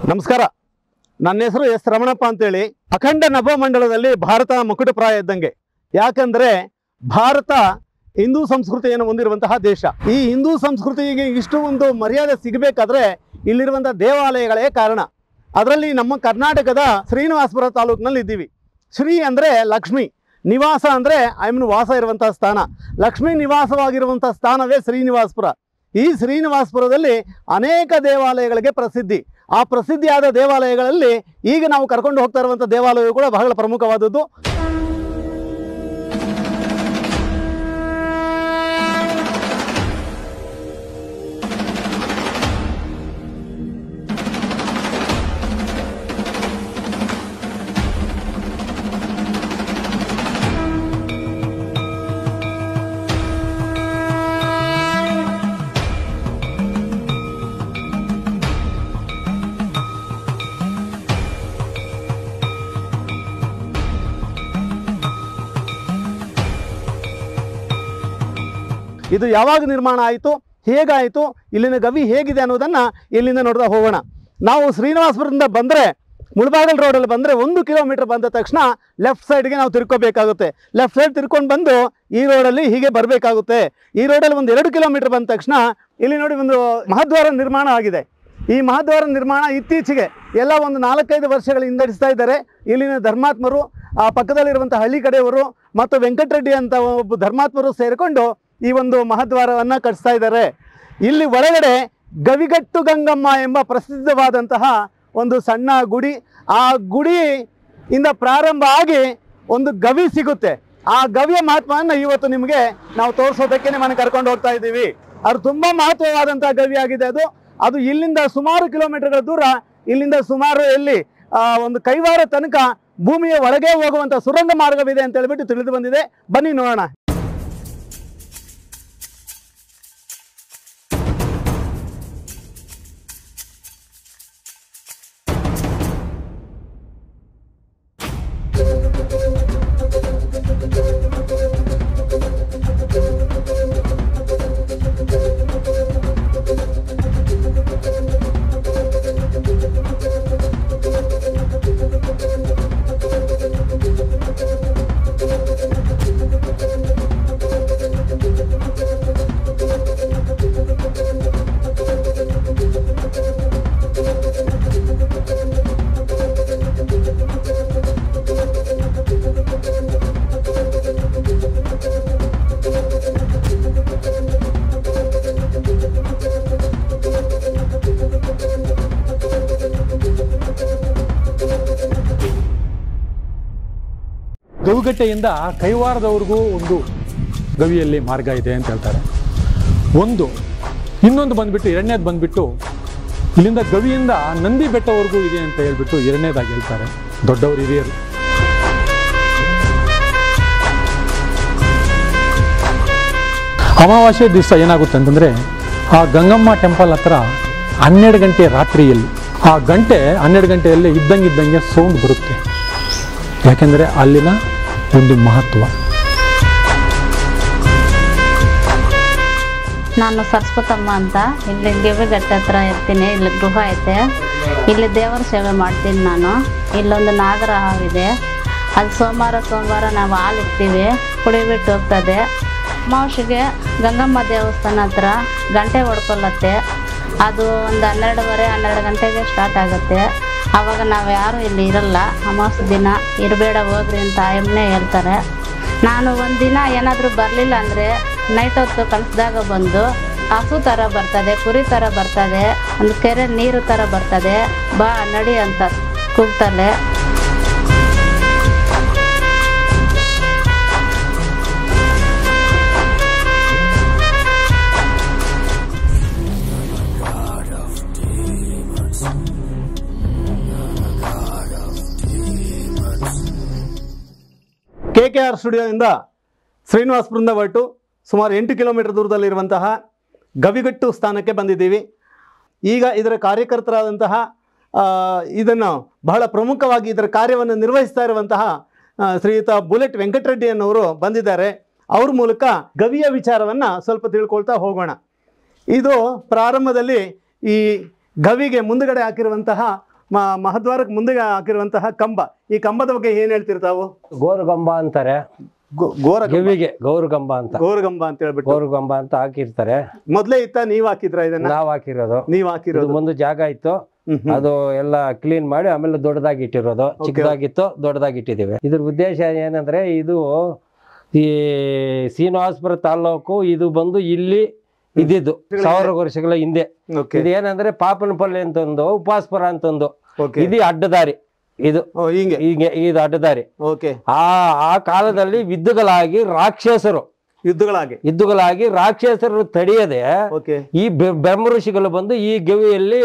ನಮಸ್ಕಾರ ನನ್ನ ಹೆಸರು ಎಸ್ ರಮಣಪ್ಪ ಅಂತೇಳಿ ಅಖಂಡ ನಭಮಂಡಲದಲ್ಲಿ ಭಾರತ ಮುಕುಟಪ್ರಾಯ ಇದ್ದಂಗೆ ಯಾಕಂದ್ರೆ ಭಾರತ ಹಿಂದೂ ಸಂಸ್ಕೃತಿಯನ್ನು ಹೊಂದಿರುವಂತಹ ದೇಶ ಈ ಹಿಂದೂ ಸಂಸ್ಕೃತಿಗೆ ಇಷ್ಟು ಒಂದು ಮರ್ಯಾದೆ ಸಿಗಬೇಕಾದ್ರೆ ಇಲ್ಲಿರುವಂತಹ ದೇವಾಲಯಗಳೇ ಕಾರಣ ಅದರಲ್ಲಿ ನಮ್ಮ ಕರ್ನಾಟಕದ ಶ್ರೀನಿವಾಸಪುರ ತಾಲೂಕಿನಲ್ಲಿ ಇದ್ದೀವಿ ಶ್ರೀ ಅಂದರೆ ಲಕ್ಷ್ಮಿ ನಿವಾಸ ಅಂದರೆ ಆಯಮ್ಮನ ವಾಸ ಇರುವಂತಹ ಸ್ಥಾನ ಲಕ್ಷ್ಮೀ ನಿವಾಸವಾಗಿರುವಂತಹ ಸ್ಥಾನವೇ ಶ್ರೀನಿವಾಸಪುರ ಈ ಶ್ರೀನಿವಾಸಪುರದಲ್ಲಿ ಅನೇಕ ದೇವಾಲಯಗಳಿಗೆ ಪ್ರಸಿದ್ಧಿ ಆ ಪ್ರಸಿದ್ಧಿಯಾದ ದೇವಾಲಯಗಳಲ್ಲಿ ಈಗ ನಾವು ಕರ್ಕೊಂಡು ಹೋಗ್ತಾ ಇರುವಂಥ ದೇವಾಲಯವು ಕೂಡ ಬಹಳ ಪ್ರಮುಖವಾದದ್ದು ಇದು ಯಾವಾಗ ನಿರ್ಮಾಣ ಆಯಿತು ಹೇಗಾಯಿತು ಇಲ್ಲಿನ ಗವಿ ಹೇಗಿದೆ ಅನ್ನೋದನ್ನು ಇಲ್ಲಿಂದ ನೋಡ್ತಾ ಹೋಗೋಣ ನಾವು ಶ್ರೀನಿವಾಸಪುರದಿಂದ ಬಂದರೆ ಮುಳಬಾಗಲ್ ರೋಡಲ್ಲಿ ಬಂದರೆ ಒಂದು ಕಿಲೋಮೀಟರ್ ಬಂದ ತಕ್ಷಣ ಲೆಫ್ಟ್ ಸೈಡ್ಗೆ ನಾವು ತಿರ್ಕೋಬೇಕಾಗುತ್ತೆ ಲೆಫ್ಟ್ ಸೈಡ್ ತಿರ್ಕೊಂಡು ಬಂದು ಈ ರೋಡಲ್ಲಿ ಹೀಗೆ ಬರಬೇಕಾಗುತ್ತೆ ಈ ರೋಡಲ್ಲಿ ಒಂದು ಎರಡು ಕಿಲೋಮೀಟರ್ ಬಂದ ತಕ್ಷಣ ಇಲ್ಲಿ ನೋಡಿ ಒಂದು ಮಹದ್ವಾರ ನಿರ್ಮಾಣ ಆಗಿದೆ ಈ ಮಹದ್ವಾರ ನಿರ್ಮಾಣ ಇತ್ತೀಚೆಗೆ ಎಲ್ಲ ಒಂದು ನಾಲ್ಕೈದು ವರ್ಷಗಳ ಹಿಂದಡಿಸ್ತಾ ಇದ್ದಾರೆ ಇಲ್ಲಿನ ಧರ್ಮಾತ್ಮರು ಆ ಪಕ್ಕದಲ್ಲಿರುವಂಥ ಹಳ್ಳಿ ಕಡೆಯವರು ಮತ್ತು ವೆಂಕಟರೆಡ್ಡಿ ಅಂತ ಒಬ್ಬ ಧರ್ಮಾತ್ಮರು ಸೇರಿಕೊಂಡು ಈ ಒಂದು ಮಹದ್ವಾರವನ್ನು ಕಟ್ಟಿಸ್ತಾ ಇದ್ದಾರೆ ಇಲ್ಲಿ ಒಳಗಡೆ ಗವಿಗಟ್ಟು ಗಂಗಮ್ಮ ಎಂಬ ಪ್ರಸಿದ್ಧವಾದಂತಹ ಒಂದು ಸಣ್ಣ ಗುಡಿ ಆ ಗುಡಿ ಇಂದ ಪ್ರಾರಂಭ ಆಗಿ ಒಂದು ಗವಿ ಸಿಗುತ್ತೆ ಆ ಗವಿಯ ಮಹತ್ವವನ್ನು ಇವತ್ತು ನಿಮಗೆ ನಾವು ತೋರಿಸೋದಕ್ಕೆ ನಿಮ್ಮನ್ನು ಕರ್ಕೊಂಡು ಹೋಗ್ತಾ ಇದ್ದೀವಿ ಅದು ತುಂಬ ಮಹತ್ವವಾದಂತಹ ಗವಿ ಆಗಿದೆ ಅದು ಅದು ಇಲ್ಲಿಂದ ಸುಮಾರು ಕಿಲೋಮೀಟರ್ಗಳ ದೂರ ಇಲ್ಲಿಂದ ಸುಮಾರು ಎಲ್ಲಿ ಆ, ಒಂದು ಕೈವಾರ ತನಕ ಭೂಮಿಯ ಒಳಗೆ ಹೋಗುವಂಥ ಸುರಂಗ ಮಾರ್ಗವಿದೆ ಅಂತ ಹೇಳ್ಬಿಟ್ಟು ತಿಳಿದು ಬಂದಿದೆ ಬನ್ನಿ ನೋಡೋಣ ಗವಿಗಟ್ಟೆಯಿಂದ ಕೈವಾರದವರೆಗೂ ಒಂದು ಗವಿಯಲ್ಲಿ ಮಾರ್ಗ ಇದೆ ಅಂತ ಹೇಳ್ತಾರೆ ಒಂದು ಇನ್ನೊಂದು ಬಂದ್ಬಿಟ್ಟು ಎರಡನೇದು ಬಂದ್ಬಿಟ್ಟು ಇಲ್ಲಿಂದ ಗವಿಯಿಂದ ನಂದಿ ಬೆಟ್ಟವರೆಗೂ ಇದೆ ಅಂತ ಹೇಳ್ಬಿಟ್ಟು ಎರಡನೇದಾಗಿ ಹೇಳ್ತಾರೆ ದೊಡ್ಡವರು ಹಿರಿಯರು ಅಮಾವಾಸ್ಯೆ ದಿವಸ ಏನಾಗುತ್ತೆ ಅಂತಂದರೆ ಆ ಗಂಗಮ್ಮ ಟೆಂಪಲ್ ಹತ್ರ ಹನ್ನೆರಡು ಗಂಟೆ ರಾತ್ರಿಯಲ್ಲಿ ಆ ಗಂಟೆ ಹನ್ನೆರಡು ಗಂಟೆಯಲ್ಲಿ ಇದ್ದಂಗೆ ಇದ್ದಂಗೆ ಸೌಂಡ್ ಬರುತ್ತೆ ಯಾಕೆಂದರೆ ಅಲ್ಲಿನ ಒಂದು ಮಹತ್ವ ನಾನು ಸರಸ್ವತಮ್ಮ ಅಂತ ಇಲ್ಲಿ ಗಿವಿಗಟ್ಟೆ ಹತ್ರ ಇರ್ತೀನಿ ಇಲ್ಲಿ ಗೃಹ ಐತೆ ಇಲ್ಲಿ ದೇವರ ಸೇವೆ ಮಾಡ್ತೀನಿ ನಾನು ಇಲ್ಲೊಂದು ನಾಗರ ಹಾವಿದೆ ಅದು ಸೋಮವಾರ ಸೋಮವಾರ ನಾವು ಹಾಲು ಇಡ್ತೀವಿ ಕುಡಿಬಿಟ್ಟು ಹೋಗ್ತದೆ ಅಮಾವಾಸ್ಯೆಗೆ ಗಂಗಮ್ಮ ದೇವಸ್ಥಾನ ಹತ್ರ ಗಂಟೆ ಹೊಡ್ಕೊಳತ್ತೆ ಅದು ಒಂದು ಹನ್ನೆರಡುವರೆ ಹನ್ನೆರಡು ಗಂಟೆಗೆ ಸ್ಟಾರ್ಟ್ ಆಗುತ್ತೆ ಆವಾಗ ನಾವು ಯಾರು ಇಲ್ಲಿ ಇರಲ್ಲ ಅಮಾವಾಸ್ಯೆ ದಿನ ಇರಬೇಡ ಹೋಗ್ರಿ ಅಂತ ಆಯಮ್ಮನೇ ಹೇಳ್ತಾರೆ ನಾನು ಒಂದಿನ ಏನಾದರೂ ಬರಲಿಲ್ಲ ಅಂದರೆ ನೈಟ್ ಹೊತ್ತು ಕಳಿಸ್ದಾಗ ಬಂದು ಹಸು ಥರ ಬರ್ತದೆ ಕುರಿ ಥರ ಬರ್ತದೆ ಒಂದು ಕೆರೆ ನೀರು ಥರ ಬರ್ತದೆ ಬಾ ನಡಿ ಅಂತ ಕೂಗ್ತಾಳೆ ಕೆ ಕೆ ಆರ್ ಸ್ಟುಡಿಯೋದಿಂದ ಶ್ರೀನಿವಾಸಪುರದಿಂದ ಹೊರಟು ಸುಮಾರು ಎಂಟು ಕಿಲೋಮೀಟರ್ ದೂರದಲ್ಲಿರುವಂತಹ ಗವಿಗಟ್ಟು ಸ್ಥಾನಕ್ಕೆ ಬಂದಿದ್ದೀವಿ ಈಗ ಇದರ ಕಾರ್ಯಕರ್ತರಾದಂತಹ ಇದನ್ನು ಬಹಳ ಪ್ರಮುಖವಾಗಿ ಇದರ ಕಾರ್ಯವನ್ನು ನಿರ್ವಹಿಸ್ತಾ ಇರುವಂತಹ ಆ, ಶ್ರೀಯುತ ಬುಲೆಟ್ ವೆಂಕಟರೆಡ್ಡಿ ಅನ್ನೋರು ಬಂದಿದ್ದಾರೆ ಅವ್ರ ಮೂಲಕ ಗವಿಯ ವಿಚಾರವನ್ನು ಸ್ವಲ್ಪ ತಿಳ್ಕೊಳ್ತಾ ಹೋಗೋಣ ಇದು ಪ್ರಾರಂಭದಲ್ಲಿ ಈ ಗವಿಗೆ ಮುಂದುಗಡೆ ಹಾಕಿರುವಂತಹ ಮ- ಮಹದ್ವಾರಕ್ಕೆ ಮುಂದೆ ಹಾಕಿರುವಂತಹ ಕಂಬ ಈ ಕಂಬದ ಬಗ್ಗೆ ಏನ್ ಹೇಳ್ತಿರ್ತಾವು ಗೋರುಗಂಬ ಅಂತಾರೆ ಗೋರ ಗೆವಿಗೆ ಗೌರುಗಂಬ ಅಂತ ಗೋರಗಂಬ ಅಂತ ಹೇಳ್ಬಿಟ್ಟು ಗೌರುಗಂಬ ಅಂತ ಹಾಕಿರ್ತಾರೆ ಮೊದ್ಲೇ ಇತ್ತ ನೀವ್ ಹಾಕಿದ್ರ ಇದನ್ನ ನಾವ್ ಹಾಕಿರೋದು ನೀವ್ ಇದು ಹಾಕಿರೋದು ಮುಂದೆ ಜಾಗ ಇತ್ತು ಹ್ಮ್ ಹ್ಮ್. ಅದು ಎಲ್ಲ ಕ್ಲೀನ್ ಮಾಡಿ ಆಮೇಲೆ ದೊಡ್ಡದಾಗಿ ಇಟ್ಟಿರೋದು ಚಿಕ್ಕದಾಗಿತ್ತು ದೊಡ್ಡದಾಗಿ ಇಟ್ಟಿದ್ದೀವಿ ಇದ್ರ ಉದ್ದೇಶ ಏನಂದ್ರೆ ಇದು ಈ ಶ್ರೀನಿವಾಸಪುರ ತಾಲ್ಲೂಕು ಇದು ಬಂದು ಇಲ್ಲಿ ಇದ್ದಿದ್ದು ಸಾವಿರ ವರ್ಷಗಳ ಹಿಂದೆ ಓಕೆ ಇದು ಏನಂದ್ರೆ ಪಾಪನಪಲ್ಲಿ ಅಂತ ಒಂದು ಉಪಾಸಪುರ ಅಂತ ಒಂದು ಓಕೆ ಇದು ಅಡ್ಡದಾರಿ ಇದು ಓ ಹಿಂಗೆ ಹೀಗೆ ಇದು ಅಡ್ಡದಾರಿ ಓಕೆ ಆ ಆ ಕಾಲದಲ್ಲಿ ವಿದ್ಯುಗಳಾಗಿ ರಾಕ್ಷಸರು ಯುದ್ಧಗಳಾಗಿ ಯುದ್ಧಗಳಾಗಿ ರಾಕ್ಷಸರು ತಡೆಯದೆ ಓಕೆ ಈ ಬೆ- ಬ್ರಹ್ಮ ಋಷಿಗಳು ಬಂದು ಈ ಗವಿಯಲ್ಲಿ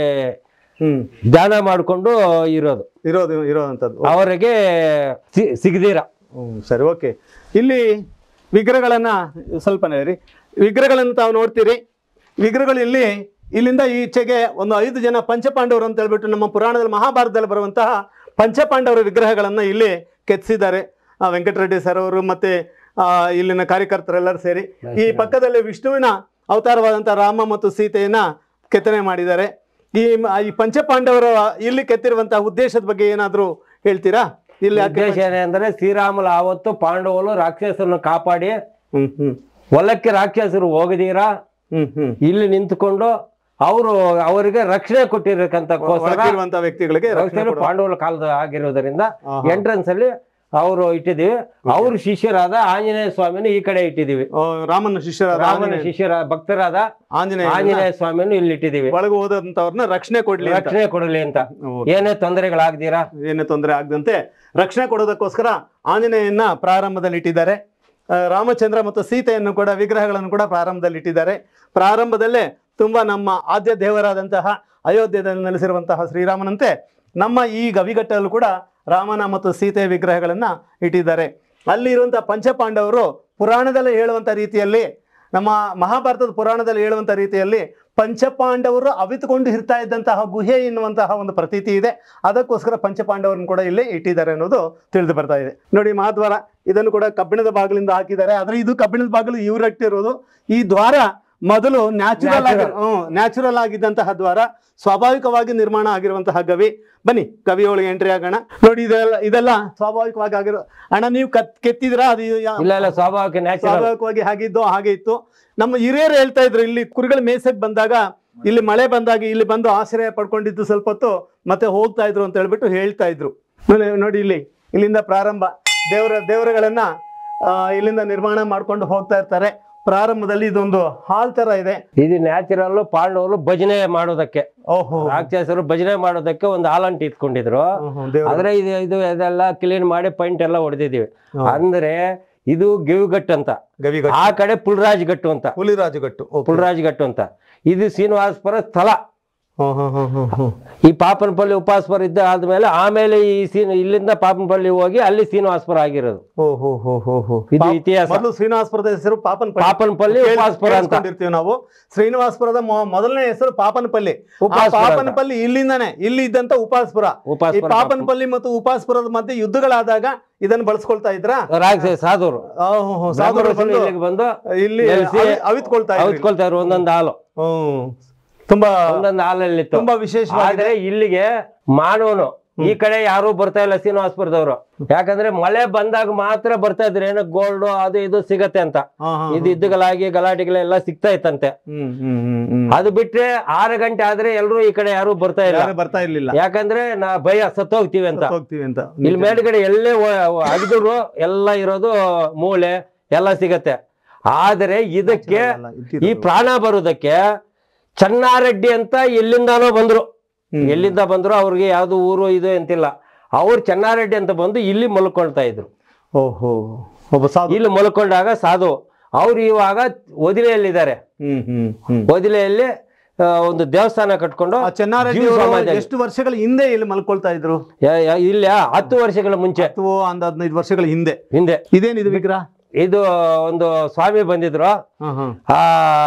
ಹ್ಮ್ ಧ್ಯಾನ ಮಾಡಿಕೊಂಡು ಇರೋದು ಇರೋದು ಇರೋದಂಥದ್ದು ಅವರಿಗೆ ಸಿ- ಸಿಗದಿರ ಹ್ಮ್, ಸರಿ ಓಕೆ ಇಲ್ಲಿ ವಿಗ್ರಹಗಳನ್ನ ಸ್ವಲ್ಪ ನೆರಿ ವಿಗ್ರಹಗಳನ್ನು ತಾವು ನೋಡ್ತೀರಿ ವಿಗ್ರಹಗಳು ಇಲ್ಲಿ ಇಲ್ಲಿಂದ ಈಚೆಗೆ ಒಂದು ಐದು ಜನ ಪಂಚಪಾಂಡವರು ಅಂತ ಹೇಳ್ಬಿಟ್ಟು ನಮ್ಮ ಪುರಾಣದಲ್ಲಿ ಮಹಾಭಾರತದಲ್ಲಿ ಬರುವಂತಹ ಪಂಚಪಾಂಡವರ ವಿಗ್ರಹಗಳನ್ನು ಇಲ್ಲಿ ಕೆತ್ತಿಸಿದ್ದಾರೆ ಆ, ವೆಂಕಟರೆಡ್ಡಿ ಸರ್ ಅವರು ಮತ್ತೆ ಆ, ಇಲ್ಲಿನ ಕಾರ್ಯಕರ್ತರೆಲ್ಲರೂ ಸೇರಿ ಈ ಪಕ್ಕದಲ್ಲಿ ವಿಷ್ಣುವಿನ ಅವತಾರವಾದಂತಹ ರಾಮ ಮತ್ತು ಸೀತೆಯನ್ನ ಕೆತ್ತನೆ ಮಾಡಿದ್ದಾರೆ ಈ ಮ- ಈ ಪಂಚಪಾಂಡವರ ಇಲ್ಲಿ ಕೆತ್ತಿರುವಂತಹ ಉದ್ದೇಶದ ಬಗ್ಗೆ ಏನಾದರೂ ಹೇಳ್ತೀರಾ ಇಲ್ಲಿ ಯಾಕೆ ಉದ್ದೇಶ ಏನಂದ್ರೆ ಶ್ರೀರಾಮುಲು ಆವತ್ತು ಪಾಂಡವರು ರಾಕ್ಷಸರನ್ನು ಕಾಪಾಡಿ ಹ್ಮ್ ಹ್ಮ್ ಹೊಲಕ್ಕೆ ರಾಕ್ಷಸರು ಹೋಗದೀರ ಹ್ಮ್ ಹ್ಮ್ ಇಲ್ಲಿ ನಿಂತುಕೊಂಡು ಅವರು ಅವರಿಗೆ ರಕ್ಷಣೆ ಕೊಟ್ಟಿರಕ್ಕಂತ ಒಳಗಿರುವಂತ ವ್ಯಕ್ತಿಗಳಿಗೆ ರಕ್ಷಣೆ ಕೊಡುವ- ಪಾಂಡವರ ಕಾಲದ ಆಗಿರೋದ್ರಿಂದ ಆಹಾ. ಎಂಟ್ರೆನ್ಸ್ ಅಲ್ಲಿ ಅವರು ಇಟ್ಟಿದ್ದೀವಿ ಅವ್ರ ಶಿಷ್ಯರಾದ ಆಂಜನೇಯ ಸ್ವಾಮಿನ ಈ ಕಡೆ ಇಟ್ಟಿದ್ದೀವಿ ಆ, ರಾಮನ ಶಿಷ್ಯರಾದ ರಾಮನ ಆಂಜನೇಯ ಶಿಷ್ಯರ ಭಕ್ತರಾದ ಆಂಜನೇಯ ಆಂಜನೇಯ ಸ್ವಾಮಿಯನ್ನು ಇಲ್ಲಿ ಇಟ್ಟಿದ್ದೀವಿ ಒಳಗೆ ಹೋದಂತವ್ರನ್ನ ರಕ್ಷಣೆ ಕೊಡ್ಲಿ ಅಂತ. ರಕ್ಷಣೆ ಕೊಡಲಿ ಅಂತ ಓ, ಏನೇ ತೊಂದರೆಗಳಾಗ್ದಿರಾ ಏನೇ ತೊಂದರೆ ಆಗದಂತೆ ರಕ್ಷಣೆ ಕೊಡೋದಕ್ಕೋಸ್ಕರ ಆಂಜನೇಯನ್ನ ಪ್ರಾರಂಭದಲ್ಲಿ ಇಟ್ಟಿದ್ದಾರೆ ಆ, ರಾಮಚಂದ್ರ ಮತ್ತು ಸೀತೆಯನ್ನು ಕೂಡ ವಿಗ್ರಹಗಳನ್ನು ಕೂಡ ಪ್ರಾರಂಭದಲ್ಲಿ ಇಟ್ಟಿದ್ದಾರೆ ಪ್ರಾರಂಭದಲ್ಲೇ ತುಂಬಾ ನಮ್ಮ ಆದ್ಯ ದೇವರಾದಂತಹ ಅಯೋಧ್ಯೆಯಲ್ಲಿ ನೆಲೆಸಿರುವಂತಹ ಶ್ರೀರಾಮನಂತೆ ನಮ್ಮ ಈ ಗವಿಗಟ್ಟಲ್ಲೂ ಕೂಡ ರಾಮನ ಮತ್ತು ಸೀತೆಯ ವಿಗ್ರಹಗಳನ್ನ ಇಟ್ಟಿದ್ದಾರೆ ಅಲ್ಲಿ ಇರುವಂತಹ ಪಂಚಪಾಂಡವರು ಪುರಾಣದಲ್ಲಿ ಹೇಳುವಂಥ ರೀತಿಯಲ್ಲಿ ನಮ್ಮ ಮಹಾಭಾರತದ ಪುರಾಣದಲ್ಲಿ ಹೇಳುವಂಥ ರೀತಿಯಲ್ಲಿ ಪಂಚಪಾಂಡವರು ಅವಿತುಕೊಂಡು ಇರ್ತಾ ಇದ್ದಂತಹ ಗುಹೆ ಎನ್ನುವಂತಹ ಒಂದು ಪ್ರತೀತಿ ಇದೆ ಅದಕ್ಕೋಸ್ಕರ ಪಂಚಪಾಂಡವರನ್ನು ಕೂಡ ಇಲ್ಲಿ ಇಟ್ಟಿದ್ದಾರೆ ಅನ್ನೋದು ತಿಳಿದು ಬರ್ತಾ ಇದೆ ನೋಡಿ ಮಹಾದ್ವಾರ ಇದನ್ನು ಕೂಡ ಕಬ್ಬಿಣದ ಬಾಗಿಲಿಂದ ಹಾಕಿದ್ದಾರೆ ಆದ್ರೆ ಇದು ಕಬ್ಬಿಣದ ಬಾಗಿಲು ಇವ್ರು ಇಟ್ಟಿರೋದು ಈ ದ್ವಾರ ಮೊದಲು ನ್ಯಾಚುರಲ್ ಆಗಿ ನ್ಯಾಚುರಲ್ ಆಗಿದ್ದಂತಹ ದ್ವಾರ ಸ್ವಾಭಾವಿಕವಾಗಿ ನಿರ್ಮಾಣ ಆಗಿರುವಂತಹ ಗವಿ ಬನ್ನಿ ಗವಿ ಒಳಗೆ ಎಂಟ್ರಿ ಆಗೋಣ ನೋಡಿ ಇದೆಲ್ಲ ಇದೆಲ್ಲ ಸ್ವಾಭಾವಿಕವಾಗಿ ಆಗಿರೋ ಅಣ್ಣ ನೀವು ಕತ್ ಕೆತ್ತಿದ್ರಾ ಅದು ಯಾ- ಇಲ್ಲ ಇಲ್ಲ ಸ್ವಾಭಾವಿಕ ನ್ಯಾಚುರಲ್ ಸ್ವಾಭಾವಿಕವಾಗಿ ಹಾಗಿದ್ದು ಹಾಗೆ ಇತ್ತು ನಮ್ಮ ಹಿರಿಯರು ಹೇಳ್ತಾ ಇದ್ರು ಇಲ್ಲಿ ಕುರಿಗಳ ಮೇಸಕ್ ಬಂದಾಗ ಇಲ್ಲಿ ಮಳೆ ಬಂದಾಗ ಇಲ್ಲಿ ಬಂದು ಆಶ್ರಯ ಪಡ್ಕೊಂಡಿದ್ದು ಸ್ವಲ್ಪ ಹೊತ್ತು ಮತ್ತೆ ಹೋಗ್ತಾ ಇದ್ರು ಅಂತ ಹೇಳ್ಬಿಟ್ಟು ಹೇಳ್ತಾ ಇದ್ರು ನೋಡಿ- ನೋಡಿ ಇಲ್ಲಿ ಇಲ್ಲಿಂದ ಪ್ರಾರಂಭ ದೇವರ ದೇವರುಗಳನ್ನ ಆ, ಇಲ್ಲಿಂದ ನಿರ್ಮಾಣ ಮಾಡ್ಕೊಂಡು ಹೋಗ್ತಾ ಇರ್ತಾರೆ ಪ್ರಾರಂಭದಲ್ಲಿ ಇದೊಂದು ಹಾಲ್ ತರ ಇದೆ ಇದು ನ್ಯಾಚುರಲ್ ಪಾಂಡವರು ಭಜನೆ ಮಾಡೋದಕ್ಕೆ ಓಹೋ ರಾಕ್ಷಸರು ಭಜನೆ ಮಾಡೋದಕ್ಕೆ ಒಂದು ಹಾಲಂಟಿ ಇಟ್ಕೊಂಡಿದ್ರು ದೇವ್ರ ಆದ್ರೆ ಇದು ಇದು ಇದೆಲ್ಲ ಕ್ಲೀನ್ ಮಾಡಿ ಪೈಂಟ್ ಎಲ್ಲ ಹೊಡೆದಿದ್ದೀವಿ ಹಾ. ಅಂದ್ರೆ ಇದು ಗಿವಿಗಟ್ಟು ಅಂತ ಗವಿಗಟ್ಟು ಆ ಕಡೆ ಪುಲ್ರಾಜ್ ಗಟ್ಟು ಅಂತ ಹುಲಿರಾಜುಗಟ್ಟು ಓಕೆ. ಪುಲ್ರಾಜ್ ಗಟ್ಟು ಅಂತ ಇದು ಶ್ರೀನಿವಾಸಪುರ ಸ್ಥಳ ಹ್ಮ್, ಹ್ಮ್, ಹ್ಮ್, ಹ್ಮ್, ಹ್ಮ್. ಈ ಪಾಪನಪಲ್ಲಿ ಉಪಾಸಪುರ ಇದ್ದ ಆದ್ಮೇಲೆ ಆಮೇಲೆ ಈ ಸೀನ್ ಇಲ್ಲಿಂದ ಪಾಪನಪಲ್ಲಿ ಹೋಗಿ ಅಲ್ಲಿ ಶ್ರೀನಿವಾಸಪುರ ಆಗಿರೋದು ಓ ಹೋ ಹೋ ಹೋ ಹೋ ಇದು ಪಾ- ಇತಿಹಾಸ ಮೊದಲು ಶ್ರೀನಿವಾಸಪುರದ ಹೆಸರು ಪಾಪನ್ ಪಾಪನಪಲ್ಲಿ ಉಪಾಸಪುರ ಅಂತ ಕೇಳಿಸ್ಕೊಂಡಿರ್ತೀವಿ ನಾವು ಶ್ರೀನಿವಾಸಪುರದ ಮೊ- ಮೊದಲನೇ ಹೆಸರು ಪಾಪನಪಲ್ಲಿ ಆ ಉಪಾಸಪುರ ಅಂತ. ಪಾಪನಪಲ್ಲಿ ಇಲ್ಲಿಂದಾನೆ ಇಲ್ಲಿ ಇದ್ದಂತ ಉಪಾಸಪುರ ಈ ಉಪಾಸಪುರ ಪಾಪನಪಲ್ಲಿ ಮತ್ತು ಉಪಾಸಪುರದ ಮಧ್ಯೆ ಯುದ್ಧಗಳಾದಾಗ ಇದನ್ನ ಬಳಸ್ಕೊಳ್ತಾ ಇದ್ರ ರಾಕ್ಷಸ ಸಾಧುರು ಸಾಧುಗಳು ಬ್ರಹ್ಮಋಷಿಗಳು ಬಂದು ಇಲ್ಲಿಗೆ ಬಂದು ಇಲ್ಲಿ ನೆಲೆಸಿ ಅವಿ- ಅವಿತ್ಕೊಳ್ತಾ ಇದ್ರು ಇಲ್ಲಿ. ಅವತ್ಕೊಳ್ತಾ ಇದ್ರು ಒಂದೊಂದು ಹಾಲು ಹ್ಮ್ ತುಂಬಾ ಒಂದೊಂದು ಹಾಲಲ್ಲಿ ಇತ್ತು ತುಂಬಾ ವಿಶೇಷವಾಗಿದೆ ಆದ್ರೆ ಇಲ್ಲಿಗೆ ಮಾನವನು ಈ ಕಡೆ ಯಾರು ಬರ್ತಾ ಇಲ್ಲ ಶ್ರೀನಿವಾಸಪುರದವರು ಯಾಕಂದ್ರೆ ಮಳೆ ಬಂದಾಗ ಮಾತ್ರ ಬರ್ತಾ ಇದ್ರು ಏನೋ ಗೋಲ್ಡ್ ಅದು ಇದು ಸಿಗತ್ತೆ ಅಂತ ಹಾ, ಹಾ, ಇದು ಇದ್ದುಗಳಾಗಿ ಗಲಾಟೆಗಳೆಲ್ಲ ಸಿಗ್ತಾ ಇತ್ತಂತೆ ಹ್ಮ್ ಹ್ಮ್ ಹ್ಮ್ ಹ್ಮ್ ಅದು ಬಿಟ್ರೆ ಆರು ಗಂಟೆ ಆದ್ರೆ ಎಲ್ರು ಈ ಕಡೆ ಯಾರು ಬರ್ತಾ ಇಲ್ಲ ಯಾರು ಬರ್ತಾ ಇರ್ಲಿಲ್ಲ ಯಾಕಂದ್ರೆ ನಾ ಭಯ ಸತ್ತೋಗ್ತೀವಿ ಅಂತ ಹೋಗ್ತೀವಿ ಅಂತ ಇಲ್ಲಿ ಮೇಲ್ಗಡೆ ಎಲ್ಲೇ ಅಗದ್ರು ಎಲ್ಲ ಇರೋದು ಮೂಳೆ ಎಲ್ಲ ಸಿಗತ್ತೆ ಆದರೆ ಇದಕ್ಕೆ ಅಲ್ಲ, ಇಟ್ಟಿರೋದು. ಈ ಪ್ರಾಣ ಬರುವುದಕ್ಕೆ ಚನ್ನಾರೆಡ್ಡಿ ಅಂತ ಎಲ್ಲಿಂದಾನೋ ಬಂದ್ರು ಹ್ಮ್. ಎಲ್ಲಿಂದ ಬಂದ್ರು ಅವ್ರಿಗೆ ಯಾವ್ದು ಊರು ಇದು ಅಂತಿಲ್ಲ ಅವ್ರು ಚನ್ನಾರೆಡ್ಡಿ ಅಂತ ಬಂದು ಇಲ್ಲಿ ಮಲ್ಕೊಳ್ತಾ ಇದ್ರು ಓಹೋ ಒಬ್ಬ ಸಾಧು ಇಲ್ಲಿ ಮಲ್ಕೊಂಡಾಗ ಸಾಧು ಅವ್ರು ಇವಾಗ ಒದಿಲೆಯಲ್ಲಿದ್ದಾರೆ ಹ್ಮ್ ಹ್ಮ್ ಹ್ಮ್ ಒದಿಲೆಯಲ್ಲಿ ಆ, ಒಂದು ದೇವಸ್ಥಾನ ಕಟ್ಕೊಂಡು ಆ ಚೆನ್ನಾರೆಡ್ಡಿ ಜೀವ ಅವರು ಸಮಾಧಿ ಆಗಿ- ಎಷ್ಟು ವರ್ಷಗಳ ಹಿಂದೆ ಇಲ್ಲಿ ಮಲ್ಕೊಳ್ತಾ ಇದ್ರು ಯಾ- ಯಾ- ಇಲ್ಲ ಹತ್ತು ವರ್ಷಗಳ ಮುಂಚೆ ಅಥವಾ ಒಂದ್ ಹದಿನೈದು ವರ್ಷಗಳ ಹಿಂದೆ ಹಿಂದೆ ಇದೇನಿದು ವಿಗ್ರಹ ಇದು ಒಂದು ಸ್ವಾಮಿ ಬಂದಿದ್ರು ಹಾ ಹಾ ಆ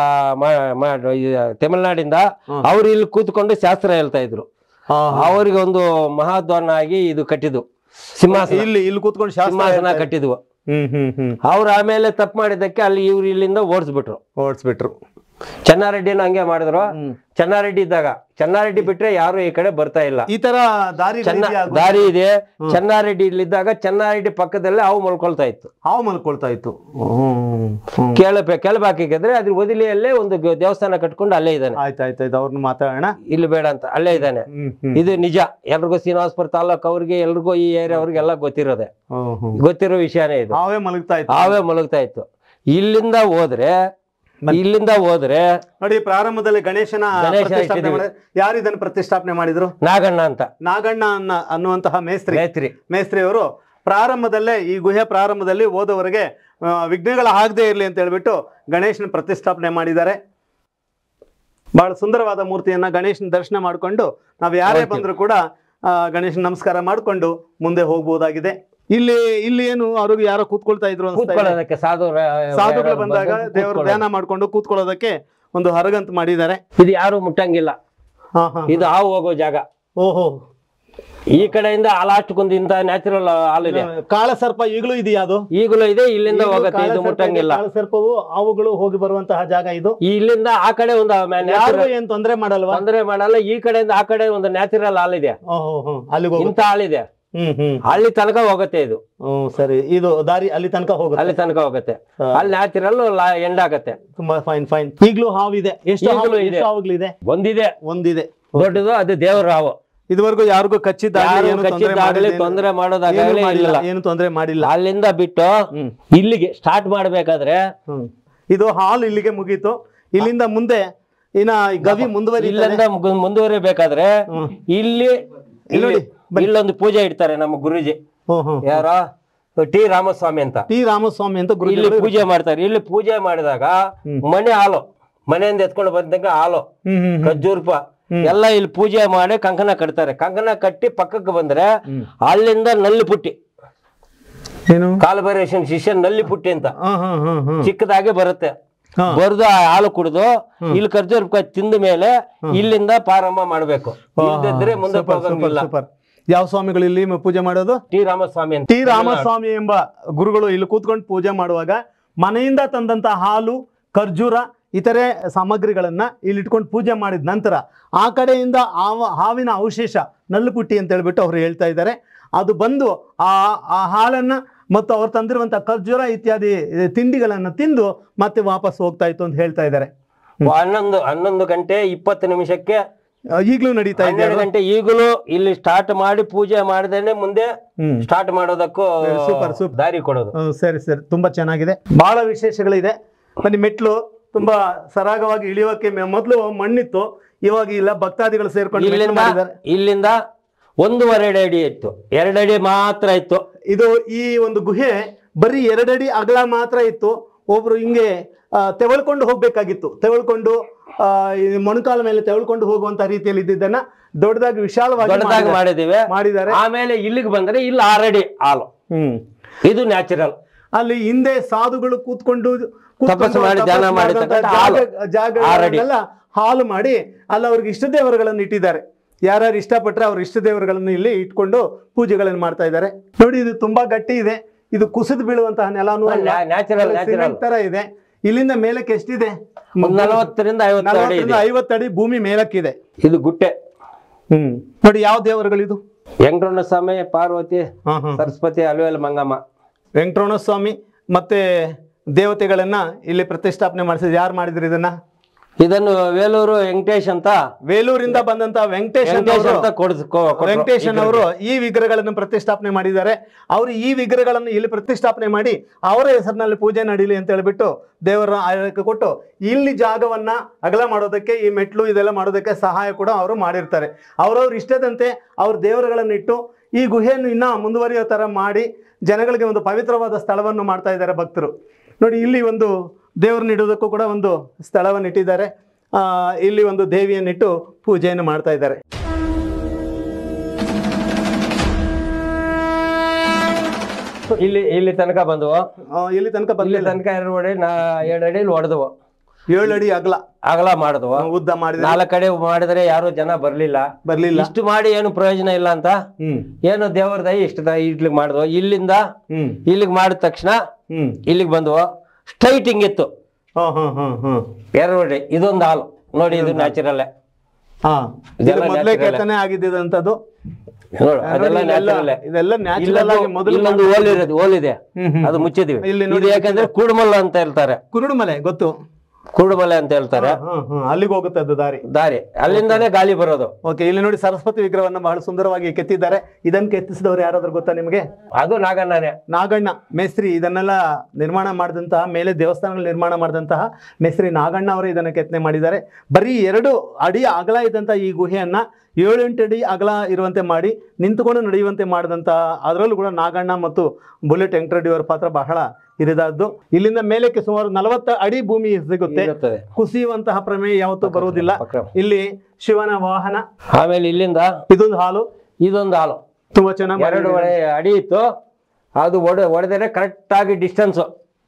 ಮ- ಮ- ಈ ತಮಿಳ್ನಾಡಿಂದ ಹ್ಮ್. ಅವ್ರು ಇಲ್ಲಿ ಕೂತ್ಕೊಂಡು ಶಾಸ್ತ್ರ ಹೇಳ್ತಾ ಇದ್ರು ಹಾ, ಹಾ. ಅವರಿಗೆ ಒಂದು ಮಹಾದ್ವಾನ ಆಗಿ ಇದು ಕಟ್ಟಿದ್ದು ಸಿಂಹಾಸನ ಇಲ್ಲಿ ಇಲ್ಲಿ ಕೂತ್ಕೊಂಡು ಶಾಸ್ತ್ರ ಸಿಂಹಾಸನ ಹೇಳ್ತಾ ಕಟ್ಟಿದ್ವು ಹ್ಮ್ ಹ್ಮ್ ಹ್ಮ್ ಅವ್ರು ಆಮೇಲೆ ತಪ್ಪು ಮಾಡಿದ್ದಕ್ಕೆ ಅಲ್ಲಿ ಇವ್ರು ಇಲ್ಲಿಂದ ಓಡಿಸ್ಬಿಟ್ರು ಓಡಿಸ್ಬಿಟ್ರು ಚೆನ್ನಾರೆಡ್ಡಿನೂ ಹಂಗೆ ಮಾಡಿದ್ರು ಹ್ಮ್. ಚೆನ್ನಾರೆಡ್ಡಿ ಇದ್ದಾಗ ಚೆನ್ನಾರೆಡ್ಡಿ ಬಿಟ್ರೆ ಯಾರು ಈ ಕಡೆ ಬರ್ತಾ ಇಲ್ಲ ಈ ತರ ದಾರಿ ಚೆನ್ನ ದಾರಿ ಇದೆ ಚೆನ್ನಾರೆಡ್ಡಿ ಇಲ್ಲಿದ್ದಾಗ ಚೆನ್ನಾರೆಡ್ಡಿ ಪಕ್ಕದಲ್ಲೇ ಹಾವು ಮಲ್ಕೊಳ್ತಾ ಇತ್ತು ಹಾವು ಮಲ್ಕೊಳ್ತಾ ಇತ್ತು ಹ್ಮ್ ಹ್ಮ್. ಕೇಳಬೆ ಕೆಳಬಾಕಿದ್ರೆ ಅದ್ರ ಒದಿಲಿಯಲ್ಲೇ ಒಂದು ಗ- ದೇವಸ್ಥಾನ ಕಟ್ಕೊಂಡು ಅಲ್ಲೇ ಇದ್ದಾನೆ ಆಯ್ತು ಆಯ್ತು ಆಯ್ತು ಅವ್ರನ್ನ ಮಾತಾಡೋಣ ಇಲ್ಲಿ ಬೇಡ ಅಂತ ಅಲ್ಲೇ ಇದ್ದಾನೆ ಹ್ಮ್ ಹ್ಮ್ ಇದು ನಿಜ ಎಲ್ರಿಗೂ ಶ್ರೀನಿವಾಸಪುರ ತಾಲೂಕು ಅವ್ರಿಗೆ ಎಲ್ರಿಗೂ ಈ ಏರಿಯಾ ಅವ್ರಿಗೆಲ್ಲ ಗೊತ್ತಿರೋದೆ ಹ್ಮ್, ಹ್ಮ್. ಗೊತ್ತಿರೋ ವಿಷಯನೇ ಇದು ಹಾವೇ ಮಲಗ್ತಾ ಇತ್ತು ಹಾವೇ ಮಲಗ್ತಾ ಇತ್ತು ಇಲ್ಲಿಂದ ಹೋದ್ರೆ ಇಲ್ಲಿಂದ ಹೋದ್ರೆ ನೋಡಿ ಪ್ರಾರಂಭದಲ್ಲಿ ಗಣೇಶನ ಗಣೇಶ ಪ್ರತಿಷ್ಠಾಪನೆ ಇಟ್ಟಿದ್ದೀವಿ. ಮಾಡಿದ್ರು. ಯಾರು ಇದನ್ನ ಪ್ರತಿಷ್ಠಾಪನೆ ಮಾಡಿದ್ರು ನಾಗಣ್ಣ ಅಂತ ನಾಗಣ್ಣ ಅನ್ನ ಅನ್ನುವಂತಹ ಮೇಸ್ತ್ರಿ ಮೇತ್ರಿ ಮೇಸ್ತ್ರಿ ಅವರು ಪ್ರಾರಂಭದಲ್ಲೇ ಈ ಗುಹೆ ಪ್ರಾರಂಭದಲ್ಲಿ ಹೋದವರೆಗೆ ಆ, ವಿಘ್ನಗಳ ಆಗದೆ ಇರಲಿ ಅಂತ ಹೇಳ್ಬಿಟ್ಟು ಗಣೇಶನ ಪ್ರತಿಷ್ಠಾಪನೆ ಮಾಡಿದ್ದಾರೆ ಬಹಳ ಸುಂದರವಾದ ಮೂರ್ತಿಯನ್ನ ಗಣೇಶನ ದರ್ಶನ ಮಾಡಿಕೊಂಡು ನಾವು ಯಾರೇ ಹೋಗ್ತೀವಿ. ಬಂದರೂ ಕೂಡ ಆ, ಗಣೇಶನ ನಮಸ್ಕಾರ ಮಾಡಿಕೊಂಡು ಮುಂದೆ ಹೋಗ್ಬೋದಾಗಿದೆ ಇಲ್ಲಿ ಇಲ್ಲಿ ಏನು ಅವ್ರಿಗೆ ಯಾರೋ ಕೂತ್ಕೊಳ್ತಾ ಇದ್ರು ಅನ್ಸ್ತಾ ಇದೆ. ಕೂತ್ಕೊಳ್ಳೋದಕ್ಕೆ ಸಾಧು ಸಾಧುಗಳು ಬಂದಾಗ ದೇವರ ಧ್ಯಾನ ಮಾಡ್ಕೊಂಡು ಕೂತ್ಕೊಳ್ಳೋದಕ್ಕೆ ಒಂದು ಹರಗಂತ ಮಾಡಿದ್ದಾರೆ ಇದು ಯಾರು ಮುಟ್ಟಂಗಿಲ್ಲ ಹಾ ಹಾ ಇದು ಹಾವು ಹೋಗೋ ಜಾಗ ಓಹೋ ಈ ಕಡೆಯಿಂದ ಲಾಸ್ಟ್ಗೊಂದು ಇಂತ ನ್ಯಾಚುರಲ್ ಹಾಲ್ ಇದೆ ಕಾಳ ಸರ್ಪ ಈಗಲೂ ಇದೆಯಾ ಅದು ಈಗಲೂ ಇದೆ ಇಲ್ಲಿಂದ ಈಗಲೂ ಹೋಗತ್ತೆ ಇದು ಕಾಳಸರ್ಪ ಇದೆ, ಮುಟ್ಟಂಗಿಲ್ಲ ಕಾಳಸರ್ಪವು ಹಾವುಗಳು ಹೋಗಿ ಬರುವಂತಹ ಜಾಗ ಇದು ಇಲ್ಲಿಂದ ಆ ಕಡೆ ಒಂದು ಯಾರಿಗೂ ನ್ಯಾಚುರಲ್ ಏನ್ ತೊಂದರೆ ಮಾಡಲ್ವಾ ತೊಂದರೆ ಮಾಡಲ್ಲ ಈ ಕಡೆಯಿಂದ ಆ ಕಡೆ ಒಂದು ನ್ಯಾಚುರಲ್ ಹಾಲ್ ಇದೆ ಓಹೋ ಹ್ಮ್ ಅಲ್ಲಿಗೆ ಹೋಗುತ್ತೆ ಇಂತ ಹಾಲ್ ಇದೆ ಹ್ಮ್ ಹ್ಮ್ ಹಳ್ಳಿ ತನಕ ಹೋಗತ್ತೆ ಇದು ಹ್ಮ್ ಸರಿ ಇದು ದಾರಿ ಅಲ್ಲಿ ತನಕ ಹೋಗುತ್ತೆ ಅಲ್ಲಿ ತನಕ ಹೋಗತ್ತೆ ಹಾ. ಅಲ್ಲಿ ನ್ಯಾಚುರಲ್ ಎಂಡ್ ಆಗತ್ತೆ ತುಂಬಾ ಫೈನ್ ಫೈನ್ ಈಗಲೂ ಹಾವಿದೆ ಎಷ್ಟು ಈಗ್ಲೂ ಹಾವು- ಇದೆ. ಎಷ್ಟು ಹಾವುಗಳಿದೆ ಒಂದಿದೆ ಒಂದಿದೆ ದೊಡ್ಡದು ಅದು ದೇವರ ಹಾವು ಇದುವರೆಗೂ ಯಾರಿಗೂ ಕಚ್ಚಿದ್ದಾಗಲಿ ಯಾರು ಏನು ತೊಂದರೆ ಕಚ್ಚಿದ್ದಾಗ್ಲಿ ಮಾಡಿಲ್ಲ ತೊಂದರೆ ಏನು ಮಾಡೋದಾಗಲಿ ಮಾಡಿಲ್ಲ ಇಲ್ಲ ಏನು ತೊಂದರೆ ಮಾಡಿಲ್ಲ ಅಲ್ಲಿಂದ ಬಿಟ್ಟು ಹ್ಮ್ ಇಲ್ಲಿಗೆ ಸ್ಟಾರ್ಟ್ ಮಾಡ್ಬೇಕಾದ್ರೆ ಹ್ಮ್ ಇದು ಹಾಲ್ ಇಲ್ಲಿಗೆ ಮುಗೀತು ಇಲ್ಲಿಂದ ಮುಂದೆ ಇನ್ನ ಈ ಗವಿ ಮುಂದುವರಿ ಇಲ್ಲಿಂದ ಮುಗ್- ಮುಂದುವರಿಬೇಕಾದ್ರೆ ಹ್ಮ್. ಇಲ್ಲಿ ಇಲ್ಲಿ ನೋಡಿ, ಇಲ್ಲಿ- ಇಲ್ಲೊಂದು ಪೂಜೆ ಇಡ್ತಾರೆ ನಮ್ಮ ಗುರುಜಿ ಹ್ಮ್ ಹ್ಮ್ ಯಾರ ಟಿ ರಾಮಸ್ವಾಮಿ ಅಂತ ಟಿ ರಾಮಸ್ವಾಮಿ ಅಂತ ಇಲ್ಲಿ ಗುರುಗಳು ಪೂಜೆ ಮಾಡ್ತಾರೆ ಇಲ್ಲಿ ಪೂಜೆ ಮಾಡಿದಾಗ ಮನೆ ಹಾಲು ಮನೆಯಿಂದ ಎತ್ಕೊಂಡು ಬಂದಾಗ ಹಾಲು ಹ್ಮ್ ಹ್ಮ್ ಖರ್ಜೂರ್ಪ ಎಲ್ಲ ಇಲ್ಲಿ ಪೂಜೆ ಮಾಡಿ ಕಂಕಣ ಕಟ್ತಾರೆ ಕಂಕಣ ಕಟ್ಟಿ ಪಕ್ಕಕ್ಕೆ ಬಂದ್ರೆ ಹ್ಮ್. ಅಲ್ಲಿಂದ ನಲ್ಲಿ ಪುಟ್ಟಿ ಏನು ಕಾಲ್ಬರೇಷನ್ ಶಿಷ್ಯ ನಲ್ಲಿ ಪುಟ್ಟಿ ಅಂತ ಹ್ಮ್ ಹ್ಮ್ ಹ್ಮ್ ಹ್ಮ್ ಚಿಕ್ಕದಾಗಿ ಬರುತ್ತೆ ಹಾ. ಬರ್ದು ಆ ಹಾಲು ಕುಡಿದು ಇಲ್ಲಿ ಖರ್ಜೂರ್ಪ ತಿಂದ ಮೇಲೆ ಇಲ್ಲಿಂದ ಪ್ರಾರಂಭ ಮಾಡ್ಬೇಕು ಇಲ್ದಿದ್ರೆ ಮುಂದೆ ಸೂಪರ್ ಸೂಪರ್ ಹೋಗಂಗಿಲ್ಲ ಸೂಪರ್ ಯಾವ ಸ್ವಾಮಿಗಳು ಇಲ್ಲಿ ಮ- ಪೂಜೆ ಮಾಡೋದು ಟಿ ರಾಮಸ್ವಾಮಿ ಅಂತ ಟಿ ರಾಮಸ್ವಾಮಿ ಎಂಬ ಗುರುಗಳು ಇಲ್ಲಿ ಕೂತ್ಕೊಂಡು ಪೂಜೆ ಮಾಡುವಾಗ ಮನೆಯಿಂದ ತಂದಂತ ಹಾಲು ಖರ್ಜೂರ ಇತರೆ ಸಾಮಗ್ರಿಗಳನ್ನ ಇಲ್ಲಿ ಇಟ್ಕೊಂಡು ಪೂಜೆ ಮಾಡಿದ ನಂತರ ಆ ಕಡೆಯಿಂದ ಆವ ಹಾವಿನ ಅವಶೇಷ ನಲ್ಲುಪುಟ್ಟಿ ಅಂತ ಹೇಳ್ಬಿಟ್ಟು ಅವರು ಹೇಳ್ತಾ ಇದ್ದಾರೆ ಅದು ಬಂದು ಆ ಆ ಹಾಲನ್ನ ಮತ್ತು ಅವ್ರು ತಂದಿರುವಂಥ ಖರ್ಜೂರ ಇತ್ಯಾದಿ ತಿಂಡಿಗಳನ್ನು ತಿಂದು ಮತ್ತೆ ವಾಪಸ್ ಹೋಗ್ತಾ ಇತ್ತು ಅಂತ ಹೇಳ್ತಾ ಇದ್ದಾರೆ ಹನ್ನೊಂದು ಹನ್ನೊಂದು ಗಂಟೆ ಇಪ್ಪತ್ತು ನಿಮಿಷಕ್ಕೆ ಆ, ಈಗ್ಲೂ ನಡೀತಾ ಇದೆ ಹನ್ನೆರಡು ಗಂಟೆ ಈಗಲೂ ಇಲ್ಲಿ ಸ್ಟಾರ್ಟ್ ಮಾಡಿ ಪೂಜೆ ಮಾಡದೇನೆ ಮುಂದೆ ಹ್ಮ್ ಸ್ಟಾರ್ಟ್ ಮಾಡೋದಕ್ಕೂ ಸೂಪರ್, ಸೂಪರ್. ದಾರಿ ಕೊಡೋದು ಹ್ಮ್, ಸರಿ ಸರಿ ತುಂಬಾ ಚೆನ್ನಾಗಿದೆ ಬಹಳ ವಿಶೇಷಗಳಿದೆ ಬನ್ನಿ ಮೆಟ್ಲು ತುಂಬಾ ಸರಾಗವಾಗಿ ಇಳಿಯೋಕೆ ಮೆ- ಮೊದಲು ಮಣ್ಣಿತ್ತು ಇವಾಗ ಇಲ್ಲ ಭಕ್ತಾದಿಗಳು ಸೇರ್ಕೊಂಡು ಮೆಟ್ಲು ಇಲ್ಲಿಂದ ಮಾಡಿದ್ದಾರೆ ಇಲ್ಲಿಂದ ಒಂದೂವರೆ ಅಡಿ ಇತ್ತು ಎರಡಡಿ ಮಾತ್ರ ಇತ್ತು ಇದು ಈ ಒಂದು ಗುಹೆ ಬರೀ ಎರಡಡಿ ಅಗಲ ಮಾತ್ರ ಇತ್ತು ಒಬ್ರು ಹಿಂಗೆ ಆ, ತೆವಳ್ಕೊಂಡು ಹೋಗ್ಬೇಕಾಗಿತ್ತು ತೆವಳ್ಕೊಂಡು ಆ, ಈ ಮೊಣಕಾಲ ಮೇಲೆ ತೆವಳ್ಕೊಂಡು ಹೋಗುವಂತ ರೀತಿಯಲ್ಲಿ ಇದ್ದಿದ್ದನ್ನ ದೊಡ್ಡದಾಗಿ ವಿಶಾಲವಾಗಿ ದೊಡ್ಡದಾಗಿ ಮಾಡಿದ್ದಾರೆ. ಮಾಡಿದಿವಿ ಮಾಡಿದ್ದಾರೆ ಆಮೇಲೆ ಇಲ್ಲಿಗೆ ಬಂದ್ರೆ ಇಲ್ಲಿ ಆಲ್ರೆಡಿ ಹಾಲು ಹ್ಮ್ ಇದು ನ್ಯಾಚುರಲ್ ಅಲ್ಲಿ ಹಿಂದೆ ಸಾಧುಗಳು ಕೂತ್ಕೊಂಡು ಕೂತ್ಕೊಂಡು ತಪಸ್ಸು ಮಾಡಿ ತಪಸ್ಸು ಧ್ಯಾನ ಮಾಡಿ ಮಾಡಿದಂಥ ತಗೊಂಡು ಹಾಲು. ಜಾಗ- ಜಾಗಗಳನ್ನೆಲ್ಲ ಹಾಲು ಮಾಡಿ ಅಲ್ಲಿ ಅವ್ರಿಗೆ ಇಷ್ಟ ದೇವರುಗಳನ್ನು ಇಟ್ಟಿದ್ದಾರೆ ಯಾರ್ಯಾರು ಇಷ್ಟಪಟ್ಟರೆ ಅವ್ರ ಇಷ್ಟ ದೇವರುಗಳನ್ನು ಇಲ್ಲಿ ಇಟ್ಕೊಂಡು ಪೂಜೆಗಳನ್ನು ಮಾಡ್ತಾ ಇದ್ದಾರೆ ನೋಡಿ ಇದು ತುಂಬಾ ಗಟ್ಟಿ ಇದೆ ಇದು ಕುಸಿದು ಬೀಳುವಂತಹ ನೆಲನೂ ಅಲ್ಲ. ನ್ಯಾಚುರಲ್ ಸಿಮೆಂಟ್ ನ್ಯಾಚುರಲ್ ತರ ಇದೆ ಇಲ್ಲಿಂದ ಮೇಲಕ್ಕೆ ಎಷ್ಟಿದೆ ಒಂದ್ ನಲವತ್ತರಿಂದ ಐವತ್ತು ಅಡಿ ನಲವತ್ತರಿಂದ ಇದೆ ಐವತ್ತು ಅಡಿ ಭೂಮಿ ಮೇಲಕ್ಕಿದೆ ಇದು ಗುಟ್ಟೆ ಹ್ಮ್ ನೋಡಿ ಯಾವ ದೇವರುಗಳಿದು ವೆಂಕಟರಮಣ ಸ್ವಾಮಿ ಪಾರ್ವತಿ ಹಾ ಹಾ ಸರಸ್ವತಿ ಅಲುವೆಲ್ ಮಂಗಮ್ಮ ವೆಂಕಟರಮಣ ಸ್ವಾಮಿ ಮತ್ತೆ ದೇವತೆಗಳನ್ನ ಇಲ್ಲಿ ಪ್ರತಿಷ್ಠಾಪನೆ ಮಾಡಿಸಿದ್ರು ಯಾರು ಮಾಡಿದ್ರು ಇದನ್ನ ಇದನ್ನು ವೇಲೂರು ವೆಂಕಟೇಶ್ ಅಂತ ವೇಲೂರಿಂದ ಬಂದಂತ ವೆಂಕಟೇಶ್ ವೆಂಕಟೇಶ್ ಅನ್ನೋರು- ಅಂತ ಕೊಡ್ಸ್- ಕೊ- ಕೊಟ್ರು. ವೆಂಕಟೇಶನ್ ಅವರು ಈ ವಿಗ್ರಹಗಳನ್ನು ಪ್ರತಿಷ್ಠಾಪನೆ ಮಾಡಿದ್ದಾರೆ ಅವರು ಈ ವಿಗ್ರಹಗಳನ್ನು ಇಲ್ಲಿ ಪ್ರತಿಷ್ಠಾಪನೆ ಮಾಡಿ ಅವರ ಹೆಸರಿನಲ್ಲಿ ಪೂಜೆ ನಡೀಲಿ ಅಂತ ಹೇಳ್ಬಿಟ್ಟು ದೇವರ ಆಯ್ಕೆ ಕೊಟ್ಟು ಇಲ್ಲಿ ಜಾಗವನ್ನ ಅಗಲ ಮಾಡೋದಕ್ಕೆ ಈ ಮೆಟ್ಲು ಇದೆಲ್ಲ ಮಾಡೋದಕ್ಕೆ ಸಹಾಯ ಕೂಡ ಅವರು ಮಾಡಿರ್ತಾರೆ ಅವ್ರವ್ರ ಇಷ್ಟದಂತೆ ಅವ್ರ ದೇವರುಗಳನ್ನು ಇಟ್ಟು ಈ ಗುಹೆಯನ್ನು ಇನ್ನ ಮುಂದುವರಿಯೋ ತರ ಮಾಡಿ ಜನಗಳಿಗೆ ಒಂದು ಪವಿತ್ರವಾದ ಸ್ಥಳವನ್ನು ಮಾಡ್ತಾ ಇದ್ದಾರೆ ಭಕ್ತರು ನೋಡಿ ಇಲ್ಲಿ ಒಂದು ದೇವರನ್ನ ಇಡೋದಕ್ಕೂ ಕೂಡ ಒಂದು ಸ್ಥಳವನ್ನು ಇಟ್ಟಿದ್ದಾರೆ ಆ, ಇಲ್ಲಿ ಒಂದು ದೇವಿಯನ್ನಿಟ್ಟು ಪೂಜೆಯನ್ನು ಮಾಡ್ತಾ ಇದ್ದಾರೆ ಇಲ್ಲಿ ಇಲ್ಲಿ ತನಕ ಬಂದವು ಆ, ಇಲ್ಲಿ ತನಕ ಇಲ್ಲಿ ಬಂದಿಲ್ಲ ತನಕ ಎರಡು ಅಡಿ ನಾ ಎರಡು ಅಡಿ ಹೊಡೆದವು ಏಳು ಅಡಿ ಅಗಲ ಅಗಲ ಮಾಡಿದ್ವು ಉದ್ದ ಮಾಡಿದ್ರೆ ನಾಲ್ಕು ಕಡೆ ಮಾಡಿದ್ರೆ ಯಾರು ಜನ ಬರ್ಲಿಲ್ಲ ಬರ್ಲಿಲ್ಲ ಇಷ್ಟು ಮಾಡಿ ಏನು ಪ್ರಯೋಜನ ಇಲ್ಲ ಅಂತ ಹ್ಮ್ ಏನು ದೇವ್ರ ದಯ ಇಷ್ಟು ದಯ ಇಡ್ಲಿಕ್ಕೆ ಮಾಡಿದ್ವು ಇಲ್ಲಿಂದ ಹ್ಮ್ ಇಲ್ಲಿಗೆ ಮಾಡಿದ ತಕ್ಷಣ ಹ್ಮ್ ಇಲ್ಲಿಗೆ ಬಂದವು ಸ್ಟ್ರೈಟ್ ಹಿಂಗಿತ್ತು ಹಾ ಹಾ ಹಾ ಹಾ ಎರಡು ಅಡಿ ಇದೊಂದು ಹಾಲು ನೋಡಿ ಇದು ನ್ಯಾಚುರಲ್ ಹಾ ಇದೆಲ್ಲ ಇದು ಮೊದಲೇ natural. ಕೆತ್ತನೆ ಆಗಿದ್ದಂಥದ್ದು ನೋಡು ಅದೆಲ್ಲ ನೋಡಿ, ಇದೆಲ್ಲ- ನ್ಯಾಚುರಲ್ ಇದೆಲ್ಲ ನ್ಯಾಚುರಲ್ ಆಗಿ ಮೊದಲು ಇಲ್ಲೊಂದು ಓಲ್ ಇರೋದು ಓಲ್ ಇದೆ ಹ್ಮ್, ಹ್ಮ್. ಅದು ಮುಚ್ಚಿದೀವಿ ಇಲ್ಲಿ ನೋಡಿ, ಇದು ಯಾಕಂದ್ರೆ ಕುಡುಮಲ್ಲ ಅಂತ ಹೇಳ್ತಾರೆ ಕುರುಡುಮಲೆ ಗೊತ್ತು ಕುರುಡುಮಲೆ ಅಂತ ಹೇಳ್ತಾರೆ ಹಾ ಹಾ ಅಲ್ಲಿಗೆ ಹೋಗುತ್ತೆ ಅದು ದಾರಿ ದಾರಿ ಅಲ್ಲಿಂದಾನೇ ಗಾಳಿ ಬರೋದು ಓಕೆ ಇಲ್ಲಿ ನೋಡಿ ಸರಸ್ವತಿ ವಿಗ್ರಹವನ್ನ ಬಹಳ ಸುಂದರವಾಗಿ ಕೆತ್ತಿದ್ದಾರೆ ಇದನ್ನ ಕೆತ್ತಿಸಿದವರು ಯಾರಾದ್ರೂ ಗೊತ್ತಾ ನಿಮಗೆ ಅದು ನಾಗಣ್ಣನೇ ನಾಗಣ್ಣ ಮೇಸ್ತ್ರಿ ಇದನ್ನೆಲ್ಲ ನಿರ್ಮಾಣ ಮಾಡಿದಂತಹ ಮೇಲೆ ದೇವಸ್ಥಾನಗಳು ನಿರ್ಮಾಣ ಮಾಡಿದಂತಹ ಮೇಸ್ತ್ರಿ ನಾಗಣ್ಣ ಅವರು ಇದನ್ನು ಕೆತ್ತನೆ ಮಾಡಿದ್ದಾರೆ ಬರೀ ಎರಡು ಅಡಿ ಅಗಲ ಇದ್ದಂಥ ಈ ಗುಹೆಯನ್ನ ಏಳು ಎಂಟು ಅಡಿ ಅಗಲ ಇರುವಂತೆ ಮಾಡಿ ನಿಂತುಕೊಂಡು ನಡೆಯುವಂತೆ ಮಾಡಿದಂತಹ ಅದರಲ್ಲೂ ಕೂಡ ನಾಗಣ್ಣ ಮತ್ತು ಬುಲೆಟ್ ವೆಂಕಟರೆಡ್ಡಿ ಅವರ ಪಾತ್ರ ಬಹಳ ಹಿರಿದಾದ್ದು ಇಲ್ಲಿಂದ ಮೇಲಕ್ಕೆ ಸುಮಾರು ನಲವತ್ತು ಅಡಿ ಭೂಮಿ ಸಿಗುತ್ತೆ ಇರುತ್ತದೆ ಕುಸಿಯುವಂತಹ ಪ್ರಮೇಯ ಯಾವತ್ತೂ ಬರುವುದಿಲ್ಲ ಪಕ್ರ. ಇಲ್ಲಿ ಶಿವನ ವಾಹನ ಆಮೇಲೆ ಇಲ್ಲಿಂದ ಇದೊಂದು ಹಾಲು ಇದೊಂದು ಹಾಲು ತುಂಬಾ ಚೆನ್ನಾಗಿ ಎರಡು ಒಡೆ ಅಡಿ ಇತ್ತು ಅದು ಒಡ ಒಡೆದರೆ ಕರೆಕ್ಟ್ ಆಗಿ ಡಿಸ್ಟೆನ್ಸ್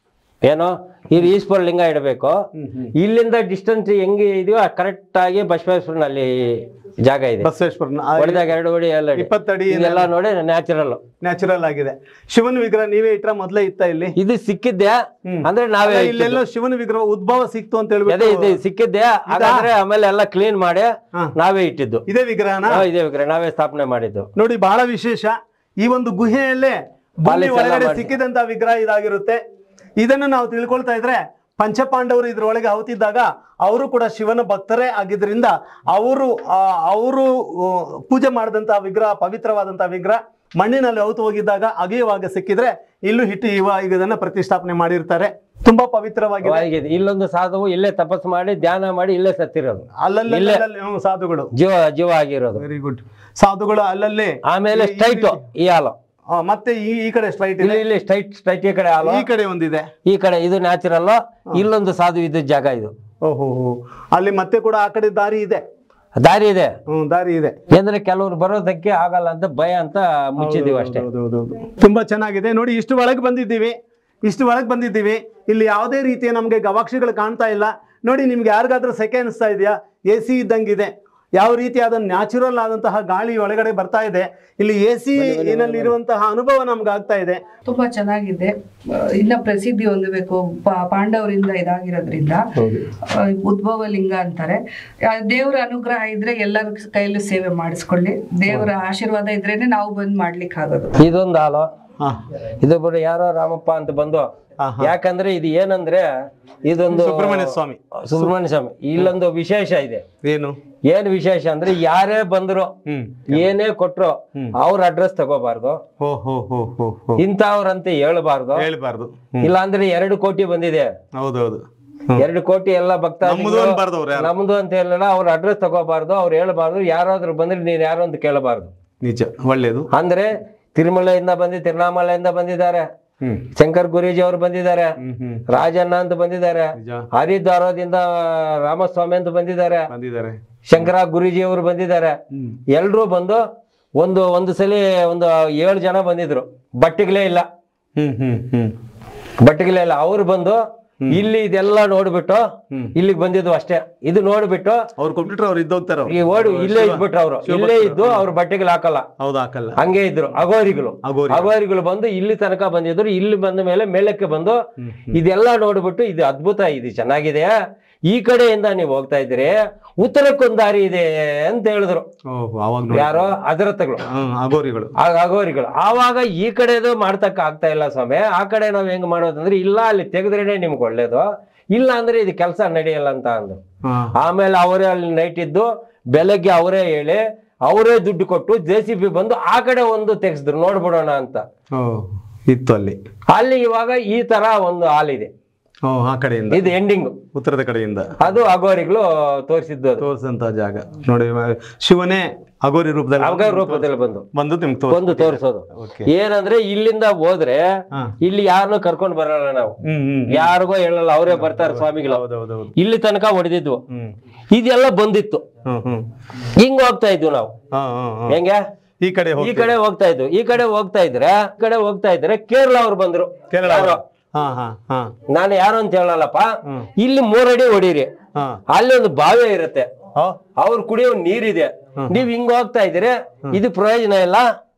ಏನು ಇದು ಈಶ್ವರ ಲಿಂಗ ಇಡಬೇಕು ಇಲ್ಲಿಂದ ಡಿಸ್ಟೆನ್ಸ್ ಹೆಂಗೆ ಇದೆಯೋ ಕರೆಕ್ಟ್ ಆಗಿ ಬಸವೇಶ್ವರನಲ್ಲಿ ಜಾಗ ಇದೆ ಬಸವೇಶ್ವರನ ಹೊಡೆದಾಗ ಎರಡು ಅಡಿ ಎಲ್ಲ ಅಡಿ. ಇಪ್ಪತ್ತಡಿ ಇದೆಲ್ಲ ನೋಡಿ ನ್ಯಾಚುರಲ್ ನ್ಯಾಚುರಲ್ ಆಗಿದೆ ಶಿವನ ವಿಗ್ರಹ ನೀವೇ ಇಟ್ರ ಮೊದ್ಲೇ ಇತ್ತ ಇಲ್ಲಿ ಇದು ಸಿಕ್ಕಿದ್ದೆ ಹ್ಮ್. ಅಂದ್ರೆ ನಾವೇ ಅಲ್ಲ, ಇಲ್ಲೆಲ್ಲ ಶಿವನ ವಿಗ್ರಹ ಉದ್ಭವ ಸಿಕ್ತು ಅಂತ ಅದೇ ಹೇಳ್ಬಿಟ್ಟು ಇದು ಸಿಕ್ಕಿದ್ದೆ ಹಾಗಾದ್ರೆ ಆಮೇಲೆ ಎಲ್ಲ ಕ್ಲೀನ್ ಮಾಡಿ ಹಾ. ನಾವೇ ಇಟ್ಟಿದ್ದು ಇದೇ ವಿಗ್ರಹನ ಹಾ, ಇದೇ ವಿಗ್ರಹ ನಾವೇ ಸ್ಥಾಪನೆ ಮಾಡಿದ್ದು ನೋಡಿ ಬಹಳ ವಿಶೇಷ ಈ ಒಂದು ಗುಹೆಯಲ್ಲೇ ಭೂಮಿ ಪಾಲಿಸ್ ಎಲ್ಲ ಒಳಗಡೆ ಮಾಡಿ. ಸಿಕ್ಕಿದಂತ ವಿಗ್ರಹ ಇದಾಗಿರುತ್ತೆ ಇದನ್ನು ನಾವು ತಿಳ್ಕೊಳ್ತಾ ಇದ್ರೆ ಪಂಚಪಾಂಡವರು ಇದ್ರೊಳಗೆ ಅವತಿದ್ದಾಗ ಅವರು ಕೂಡ ಶಿವನ ಭಕ್ತರೇ ಆಗಿದ್ರಿಂದ ಅವರು ಅವರು ಪೂಜೆ ಮಾಡಿದಂತಹ ವಿಗ್ರಹ ಪವಿತ್ರವಾದಂತಹ ವಿಗ್ರಹ ಮಣ್ಣಿನಲ್ಲಿ ಅವತು ಹೋಗಿದ್ದಾಗ ಅಗೆಯುವಾಗ ಸಿಕ್ಕಿದ್ರೆ ಇಲ್ಲೂ ಹಿಟ್ಟು ಇವ ಈಗ ಇದನ್ನ ಪ್ರತಿಷ್ಠಾಪನೆ ಮಾಡಿರ್ತಾರೆ ತುಂಬಾ ಪವಿತ್ರವಾಗಿದೆ ಆಗಿದೆ. ಇಲ್ಲೊಂದು ಸಾಧುವು ಇಲ್ಲೇ ತಪಸ್ ಮಾಡಿ ಧ್ಯಾನ ಮಾಡಿ ಇಲ್ಲೇ ಸತ್ತಿರೋದು ಅಲ್ಲಲ್ಲಿ ಇಲ್ಲೇ. ಅಲ್ಲಲ್ಲಿ, ಹ್ಮ್, ಸಾಧುಗಳು ಜೀವ ಜೀವ ಆಗಿರೋದು ವೆರಿ ಗುಡ್ ಸಾಧುಗಳು ಅಲ್ಲಲ್ಲಿ ಆಮೇಲೆ ಈ- ಈ ಸ್ಟ್ರೈಟ್ ರೀತಿ- ಈ ಹಾಲು ಆ, ಮತ್ತೆ ಈ ಈ ಕಡೆ ಸ್ಟ್ರೈಟ್ ಇಲ್ಲಿ ಇದೆ ಇಲ್ಲಿ ಸ್ಟ್ರೈಟ್ ಸ್ಟ್ರೈಟ್ ಈ ಕಡೆ ಹಾಲು ಈ ಕಡೆ ಒಂದಿದೆ ಈ ಕಡೆ ಇದು ನ್ಯಾಚುರಲ್ ಇಲ್ಲೊಂದು ಸಾಧು ಇದ್ದ ಜಾಗ ಇದು ಓಹೋ ಅಲ್ಲಿ ಮತ್ತೆ ಕೂಡ ಆ ಕಡೆ ದಾರಿ ಇದೆ ದಾರಿ ಇದೆ ಹ್ಮ್ ದಾರಿ ಇದೆ ಅಂದ್ರೆ ಕೆಲವ್ರು ಬರೋದಕ್ಕೆ ಆಗಲ್ಲ ಅಂತ ಭಯ ಅಂತ ಮುಚ್ಚಿದೀವಿ ಅಷ್ಟೇ ಹೌದು, ಹೌದು, ಹೌದು. ತುಂಬಾ ಚೆನ್ನಾಗಿದೆ ನೋಡಿ ಇಷ್ಟು ಒಳಗೆ ಬಂದಿದ್ದೀವಿ ಇಷ್ಟು ಒಳಗೆ ಬಂದಿದ್ದೀವಿ ಇಲ್ಲಿ ಯಾವುದೇ ರೀತಿಯ ನಮಗೆ ಗವಾಕ್ಷಿಗಳು ಕಾಣ್ತಾ ಇಲ್ಲ ನೋಡಿ ನಿಮ್ಗೆ ಯಾರಿಗಾದ್ರೂ ಸೆಕೆ ಅನಿಸ್ತಾ ಇದೆಯಾ ಎ ಸಿ ಇದ್ದಂಗಿದೆ ಯಾವ ರೀತಿಯಾದ ನ್ಯಾಚುರಲ್ ಆದಂತಹ ಗಾಳಿ ಒಳಗಡೆ ಬರ್ತಾ ಇದೆ ಇಲ್ಲಿ ಎ ಸಿ ನಲ್ಲಿ ಇರುವಂತಹ ಅನುಭವ ನಮ್ಗೆ ಆಗ್ತಾ ಇದೆ ತುಂಬಾ ಚೆನ್ನಾಗಿದೆ ಆ, ಇನ್ನ ಪ್ರಸಿದ್ಧಿ ಹೊಂದಬೇಕು ಪಾ- ಪಾಂಡವರಿಂದ ಇದಾಗಿರೋದ್ರಿಂದ ಆ, ಉದ್ಭವ ಲಿಂಗ ಅಂತಾರೆ ಆ, ದೇವರ ಅನುಗ್ರಹ ಇದ್ರೆ ಎಲ್ಲರ ಕೈಯಲ್ಲೂ ಸೇವೆ ಮಾಡಿಸ್ಕೊಳ್ಳಿ ದೇವರ ಆಶೀರ್ವಾದ ಇದ್ರೇನೆ ನಾವು ಬಂದ್ ಮಾಡ್ಲಿಕ್ಕೆ ಆಗೋದು ಇದೊಂದು ಹಾಲು ಹಾ ಇದು ಬಿಡು ಯಾರೋ ರಾಮಪ್ಪ ಅಂತ ಬಂದು ಹಾ, ಯಾಕಂದ್ರೆ ಇದು ಏನಂದ್ರೆ ಇದೊಂದು ಸುಬ್ರಹ್ಮಣ್ಯ ಸ್ವಾಮಿ ಸುಬ್ರಹ್ಮಣ್ಯ ಸ್ವಾಮಿ ಇಲ್ಲೊಂದು ವಿಶೇಷ ಇದೆ ಏನು ಏನ್ ವಿಶೇಷ ಅಂದ್ರೆ ಯಾರೇ ಬಂದ್ರು ಹ್ಮ್ ಏನೇ ಕೊಟ್ರು ಅವ್ರ ಅಡ್ರೆಸ್ ತಗೋಬಾರ್ದು ಹೋ ಹೋ ಹೋ ಹೋ ಹೋ ಇಂಥವ್ರಂತೆ ಹೇಳ್ಬಾರ್ದು ಹೇಳ್ಬಾರ್ದು ಇಲ್ಲ ಅಂದ್ರೆ ಎರಡು ಕೋಟಿ ಬಂದಿದೆ ಹೌದೌದು ಎರಡು ಕೋಟಿ ಎಲ್ಲ ಭಕ್ತ ನಮ್ಮದು ಅನ್ಬಾರ್ದು ಅವ್ರು ಯಾರು. ನಮ್ದು ಅಂತ ಹೇಳಿಲ್ಲ ಅವ್ರ ಅಡ್ರೆಸ್ ತಗೋಬಾರ್ದು ಅವ್ರು ಹೇಳ್ಬಾರ್ದು ಯಾರಾದ್ರೂ ಬಂದ್ರೆ ನೀನ್ ಯಾರು ಅಂತ ಕೇಳಬಾರ್ದು ನಿಜ ಒಳ್ಳೇದು ಅಂದ್ರೆ ತಿರುಮಲೆಯಿಂದ ಬಂದಿ ತಿರುನಾಮಲೆಯಿಂದ ಬಂದಿದ್ದಾರೆ ಹ್ಮ್ ಶಂಕರ್ ಗುರೂಜಿ ಅವರು ಬಂದಿದ್ದಾರೆ ಹ್ಮ್ ಹ್ಮ್ ರಾಜಣ್ಣ ಅಂತ ಬಂದಿದ್ದಾರೆ ನಿಜ ಹರಿದ್ವಾರದಿಂದ ರಾಮಸ್ವಾಮಿ ಅಂತ ಬಂದಿದ್ದಾರೆ ಬಂದಿದ್ದಾರೆ ಶಂಕರ ಗುರೂಜಿ ಅವರು ಬಂದಿದ್ದಾರೆ ಹ್ಮ್ ಎಲ್ರೂ ಬಂದು ಒಂದು ಒಂದು ಸಲ ಒಂದು ಏಳು ಜನ ಬಂದಿದ್ರು ಬಟ್ಟೆಗಳೇ ಇಲ್ಲ ಹ್ಮ್ ಹ್ಮ್ ಹ್ಮ್ ಬಟ್ಟೆಗಳೇ ಇಲ್ಲ ಅವ್ರು ಬಂದು ಇಲ್ಲಿ ಇದೆಲ್ಲ ನೋಡ್ಬಿಟ್ಟು ಹ್ಮ್. ಇಲ್ಲಿಗೆ ಬಂದಿದ್ದು ಅಷ್ಟೇ ಇದು ನೋಡ್ಬಿಟ್ಟು ಅವ್ರು ಕಂಪ್ಯೂಟರ್ ಅವ್ರು ಇದ್ದೋಗ್ತಾರ ಈ ಓಡು ಇಲ್ಲೇ ಇದ್ಬಿಟ್ರು ಅವರು ಇಲ್ಲೇ ಇದ್ದು ಅವ್ರ ಬಟ್ಟೆಗಳು ಹಾಕಲ್ಲ ಹೌದು ಹಾಕಲ್ಲ ಹಂಗೆ ಇದ್ರು ಅಗೋರಿಗಳು ಅಘೋರಿ. ಅಗೋರಿಗಳು ಬಂದು ಇಲ್ಲಿ ತನಕ ಬಂದಿದ್ರು ಇಲ್ಲಿ ಬಂದ ಮೇಲೆ ಮೇಲಕ್ಕೆ ಬಂದು ಇದೆಲ್ಲ ನೋಡ್ಬಿಟ್ಟು ಇದು ಅದ್ಭುತ ಇದು ಚೆನ್ನಾಗಿದೆ ಈ ಕಡೆಯಿಂದ ನೀವು ಹೋಗ್ತಾ ಇದ್ದೀರಿ ಉತ್ತರಕ್ಕೊಂದು ದಾರಿ ಇದೆ ಅಂತ ಹೇಳಿದ್ರು ಓಹ್ ಅವಾಗ ನೋಡಿ ಯಾರೋ ಅದರತ್ತಗಳು ಹ್ಮ್ ಅಗೋರಿಗಳು ಆಗ ಅಗೋರಿಗಳು ಆವಾಗ ಈ ಕಡೆದು ಮಾಡ್ತಕ್ಕ ಆಗ್ತಾ ಇಲ್ಲ ಸ್ವಾಮಿ ಆ ಕಡೆ ನಾವ್ ಹೆಂಗ್ ಮಾಡೋದಂದ್ರೆ ಇಲ್ಲ ಅಲ್ಲಿ ತೆಗೆದ್ರೇನೆ ನಿಮ್ಗೆ ಒಳ್ಳೇದು ಇಲ್ಲ ಅಂದ್ರೆ ಇದು ಕೆಲಸ ನಡೆಯಲ್ಲ ಅಂತ ಅಂದ್ರು ಹಾ ಆಮೇಲೆ ಅವರೇ ಅಲ್ಲಿ ನೈಟ್ ಇದ್ದು ಬೆಳಗ್ಗೆ ಅವರೇ ಹೇಳಿ ಅವರೇ ದುಡ್ಡು ಕೊಟ್ಟು ಜೆ ಸಿ ಬಿ ಬಂದು ಆ ಕಡೆ ಒಂದು ತೆಗೆಸಿದ್ರು ನೋಡ್ಬಿಡೋಣ ಅಂತ ಓ ಇತ್ತು ಅಲ್ಲಿ ಅಲ್ಲಿ ಇವಾಗ ಈ ತರ ಒಂದು ಹಾಲಿದೆ ಓ ಆ ಕಡೆಯಿಂದ ಇದು ಎಂಡಿಂಗ್ ಉತ್ತರದ ಕಡೆಯಿಂದ ಅದು ಅಗೋರಿಗಳು ತೋರಿಸಿದ್ದು ಅದು ತೋರಿಸಂತ ಜಾಗ ನೋಡಿ ಮ- ಶಿವನೇ ಅಗೋರಿ ರೂಪದಲ್ಲಿ ಅವಾಗ ರೂಪದಲ್ಲಿ ಬಂದು ಬಂದು ನಿಮ್ಗೆ ತೋರ್ಸ್ ಒಂದು ತೋರಿಸೋದು ಓಕೆ ಏನಂದ್ರೆ ಇಲ್ಲಿಂದ ಹೋದ್ರೆ ಹಾ ಇಲ್ಲಿ ಯಾರನ್ನೂ ಕರ್ಕೊಂಡು ಬರಲ್ಲ ನಾವು ಹ್ಮ್ ಹ್ಮ್ ಯಾರಿಗೋ ಹೇಳಲ್ಲ ಅವರೇ ಬರ್ತಾರೆ ಸ್ವಾಮಿಗಳು ಹೌದೌದೌದು ಇಲ್ಲಿ ತನಕ ಹೊಡೆದಿದ್ವು ಹ್ಮ್ ಇದೆಲ್ಲ ಬಂದಿತ್ತು ಹ್ಮ್ ಹ್ಮ್ ಹಿಂಗ್ ಹೋಗ್ತಾ ಇದ್ವು ನಾವು ಹಾ ಹಾ ಹಾ ಹೆಂಗೆ ಈ ಕಡೆ ಈ ಹೋಗಿ ಕಡೆ ಹೋಗ್ತಾ ಇದ್ವು ಈ ಕಡೆ ಹೋಗ್ತಾ ಇದ್ರೆ ಈ ಕಡೆ ಹೋಗ್ತಾ ಇದ್ರೆ ಕೇರಳ ಅವ್ರು ಬಂದ್ರು ಕೇರಳ ಯಾರೋ. ಹಾ ಹಾ ಹಾ ನಾನು ಯಾರು ಅಂತ ಹೇಳಲ್ಲಪ್ಪ ಹ್ಮ್. ಇಲ್ಲಿ ಮೂರಡಿ ಹೊಡೀರಿ ಹಾ ಅಲ್ಲಿ ಒಂದು ಬಾವಿ ಇರುತ್ತೆ ಹಾ ಅವ್ರು ಕುಡಿಯೋ ನೀರಿದೆ ನೀವ್ ಹಿಂಗ್ ಹೋಗ್ತಾ ಇದ್ದೀರಿ ಇದು ಪ್ರಯೋಜನ ಇಲ್ಲ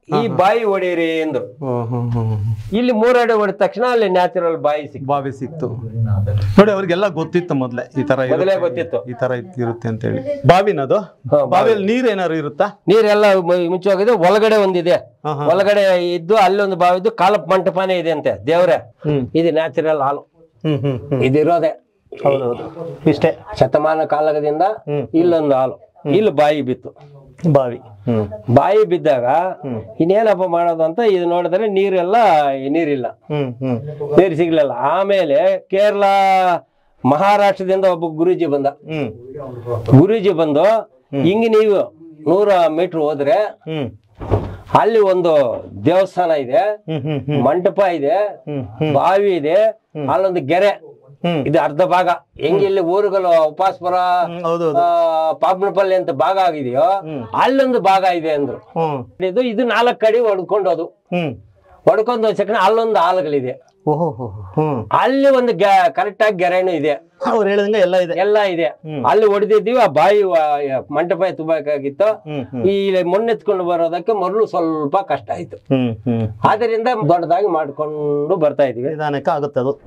ಈ ಬಾಯಿ ಹೊಡೀರಿ ಅಂದ್ರು ಇಲ್ಲಿ ಮೂರಡಿ ಹೊಡೆದ ತಕ್ಷಣ ಅಲ್ಲಿ ನ್ಯಾಚುರಲ್ ಬಾಯಿ ಸಿಕ್ತು ಬಾವಿ ಸಿಕ್ತು ನೋಡಿ ಅವ್ರಿಗೆಲ್ಲ ಗೊತ್ತಿತ್ತು ಮೊದ್ಲೇ ಈ ತರ ಇರುತ್ತೆ, ಮೊದಲೇ ಗೊತ್ತಿತ್ತು. ಈ ತರ ಇತ್- ಇರುತ್ತೆ ಅಂತ ಹೇಳಿ ಬಾವಿನದು ಹಾ, ಬಾವಿಯಲ್ಲಿ ನೀರ್ ಏನಾದ್ರು ಇರುತ್ತಾ ನೀರೆಲ್ಲ ಮು- ಮುಚ್ಚೋಗಿದೆ ಒಳಗಡೆ ಒಂದಿದೆ ಹಾ, ಹಾ. ಒಳಗಡೆ ಇದ್ದು ಅಲ್ಲೊಂದು ಬಾವಿ ಇದ್ದು ಕಾಲಪ್ ಮಂಟಪನೇ ಇದೆ ಅಂತೆ ದೇವ್ರೆ ಹ್ಮ್ ಇದು ನ್ಯಾಚುರಲ್ ಹಾಲು ಹ್ಮ್ ಹ್ಮ್ ಹ್ಮ್ ಇದಿರೋದೆ ಹೌದೌದು ಇಷ್ಟೇ ಶತಮಾನ ಕಾಲದಿಂದ ಇಲ್ಲೊಂದು ಹಾಲು ಇಲ್ಲಿ ಬಾಯಿ ಬಿತ್ತು ಬಾವಿ ಹ್ಮ್ ಬಾಯಿ ಬಿದ್ದಾಗ ಇನ್ನೇನಪ್ಪ ಮಾಡೋದು ಅಂತ ಇದು ನೋಡಿದ್ರೆ ನೀರೆಲ್ಲ ನೀರಿಲ್ಲ ಹ್ಮ್ ಹ್ಮ್ ನೀರು ಸಿಗ್ಲಿಲ್ಲ ಆಮೇಲೆ ಕೇರಳ ಮಹಾರಾಷ್ಟ್ರದಿಂದ ಒಬ್ಬ ಗುರೂಜಿ ಬಂದ ಹ್ಮ್ ಗುರೂಜಿ ಬಂದು ಹಿಂಗೆ ನೀವು ನೂರ ಮೀಟರ್ ಹೋದ್ರೆ ಹ್ಮ್ ಅಲ್ಲಿ ಒಂದು ದೇವಸ್ಥಾನ ಇದೆ ಹ್ಮ್ ಹ್ಮ್ ಹ್ಮ್ ಮಂಟಪ ಇದೆ ಹ್ಮ್ ಬಾವಿ ಇದೆ ಅಲ್ಲೊಂದು ಗೆರೆ ಹ್ಮ್ ಇದು ಅರ್ಧ ಭಾಗ ಹೆಂಗೆ ಇಲ್ಲಿ ಊರುಗಳು ಉಪಾಸ್ಪುರ ಹ್ಮ್, ಹೌದೌದು ಪಾಪನಪಲ್ಲಿ ಅಂತ ಭಾಗ ಆಗಿದೆಯೋ ಅಲ್ಲೊಂದು ಭಾಗ ಇದೆ ಅಂದ್ರು ಹ್ಮ್ ಇದು ಇದು ನಾಲ್ಕು ಕಡೆ ಹೊಡ್ಕೊಂಡೋದು ಹ್ಮ್ ಹೊಡ್ಕೊಂಡು ಹೋದ ತಕ್ಷಣ ಅಲ್ಲೊಂದು ಹಾಲುಗಳಿದೆ ಓಹೋ ಹೋ ಹ್ಮ್ ಅಲ್ಲಿ ಒಂದು ಕರೆಕ್ಟ್ ಆಗಿ ಗೆರೆನೂ ಇದೆ ಅವ್ರು ಹೇಳಿದಂಗೆ ಎಲ್ಲ ಇದೆ ಎಲ್ಲ ಇದೆ ಅಲ್ಲಿ ಹೊಡೆದಿದ್ದೀವಿ ಆ ಬಾಯಿ ವ- ಮಂಟಪ ತುಂಬಬೇಕಾಗಿತ್ತು ಹ್ಮ್ ಹ್ಮ್ ಈ ಮೊನ್ನೆತ್ಕೊಂಡು ಬರೋದಕ್ಕೆ ಮೊದಲು ಸ್ವಲ್ಪ ಕಷ್ಟ ಆಯ್ತು ಹ್ಮ್ ಹ್ಮ್ ಆದ್ರಿಂದ ದೊಡ್ಡದಾಗಿ ಮಾಡ್ಕೊಂಡು ಬರ್ತಾ ಇದೀವಿ ನಿಧಾನಕ್ಕೆ ಆಗುತ್ತೆ ಅದು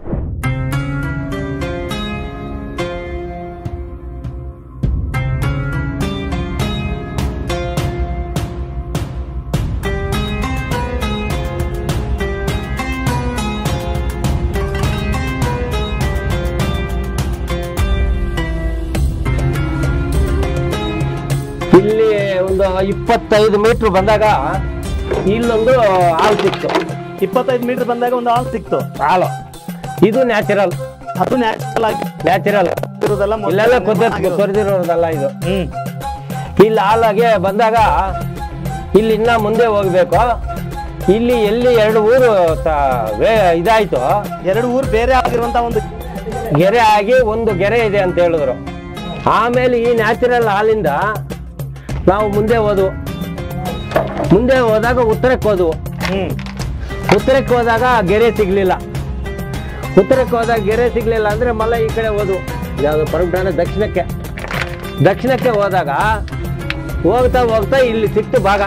ಇಲ್ಲಿ ಒಂದು ಇಪ್ಪತ್ತೈದು ಮೀಟರ್ ಬಂದಾಗ ಇಲ್ಲೊಂದು ಹಾಲು ಸಿಕ್ತು ಇಪ್ಪತ್ತೈದು ಮೀಟರ್ ಬಂದಾಗ ಒಂದು ಹಾಲು ಸಿಕ್ತು ಹಾಲು ಇದು ನ್ಯಾಚುರಲ್ ಅದು ನ್ಯಾಚುರಲ್ ಆಗಿ ನ್ಯಾಚುರಲ್ ಇರೋದೆಲ್ಲ ಮೊದ್ಲು ಇಲ್ಲೆಲ್ಲ ಆಗಿರೋದು. ಕುದ ಕೊರೆದಿರೋದಲ್ಲ ಇದು ಹ್ಮ್ ಇಲ್ಲಿ ಹಾಲಾಗೆ ಬಂದಾಗ ಇಲ್ಲಿ ಇನ್ನ ಮುಂದೆ ಹೋಗ್ಬೇಕು ಇಲ್ಲಿ ಎಲ್ಲಿ ಎರಡು ಊರು ತ- ವೇ- ಇದಾಯ್ತು ಎರಡು ಊರು ಬೇರೆ ಆಗಿರುವಂತ ಒಂದು ಗೆರೆ ಆಗಿ ಒಂದು ಗೆರೆ ಇದೆ ಅಂತ ಹೇಳಿದ್ರು ಆಮೇಲೆ ಈ ನ್ಯಾಚುರಲ್ ಹಾಲಿಂದ ನಾವು ಮುಂದೆ ಹೋದ್ವು ಮುಂದೆ ಹೋದಾಗ ಉತ್ತರಕ್ಕೆ ಹೋದ್ವು ಹ್ಮ್ ಉತ್ತರಕ್ಕೆ ಹೋದಾಗ ಗೆರೆ ಸಿಗ್ಲಿಲ್ಲ ಉತ್ತರಕ್ಕೆ ಹೋದಾಗ ಗೆರೆ ಸಿಗ್ಲಿಲ್ಲ ಅಂದ್ರೆ ಮಲ್ಲ ಈ ಕಡೆ ಹೋದ್ವು ಯಾವುದು ಪರಮಠಾನ ದಕ್ಷಿಣಕ್ಕೆ ದಕ್ಷಿಣಕ್ಕೆ ಹೋದಾಗ ಹೋಗ್ತಾ ಹೋಗ್ತಾ ಇಲ್ಲಿ ಸಿಕ್ತು ಭಾಗ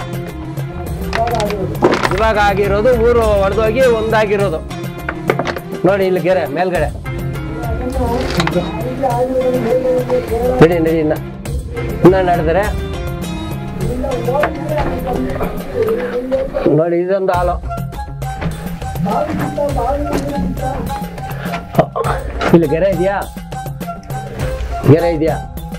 ಇವಾಗ ಆಗಿರೋದು ಊರು ಹೊಡೆದೋಗಿ ಒಂದಾಗಿರೋದು ನೋಡಿ ಇಲ್ಲಿ ಗೆರೆ ಮೇಲ್ಗಡೆ ನಡಿ ನಡಿ ಇನ್ನ ಇನ್ನ ನಡೆದರೆ ನೋಡಿ ಇದೊಂದು ಹಾಲು ಇಲ್ಲಿ ಗೆರೆ ಇದೆಯಾ ಗೆರೆ ಇದೆಯಾ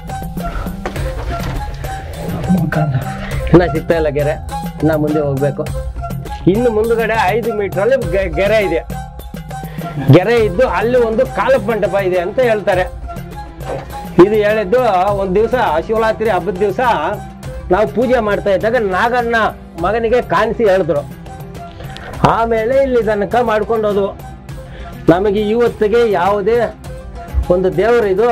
ಇನ್ನ ಸಿಗ್ತಾ ಇಲ್ಲ ಗೆರೆ ಇನ್ನ ಮುಂದೆ ಹೋಗ್ಬೇಕು ಇನ್ನು ಮುಂದುಗಡೆ ಐದು ಮೀಟರ್ ಅಲ್ಲಿ ಗೆ- ಗೆರೆ ಇದೆ ಗೆರೆ ಇದ್ದು ಅಲ್ಲಿ ಒಂದು ಕಾಲಪ್ ಮಂಟಪ ಇದೆ ಅಂತ ಹೇಳ್ತಾರೆ ಇದು ಹೇಳಿದ್ದು ಒಂದ್ ದಿವಸ ಶಿವರಾತ್ರಿ ಹಬ್ಬದ ದಿವಸ ನಾವು ಪೂಜೆ ಮಾಡ್ತಾ ಇದ್ದಾಗ ನಾಗಣ್ಣ ಮಗನಿಗೆ ಕಾಣಿಸಿ ಹೇಳಿದ್ರು ಆಮೇಲೆ ಇಲ್ಲಿ ತನಕ ಮಾಡ್ಕೊಂಡು ಹೋದ್ವು ನಮಗೆ ಇವತ್ತಿಗೆ ಯಾವುದೇ ಒಂದು ದೇವರು ಇದು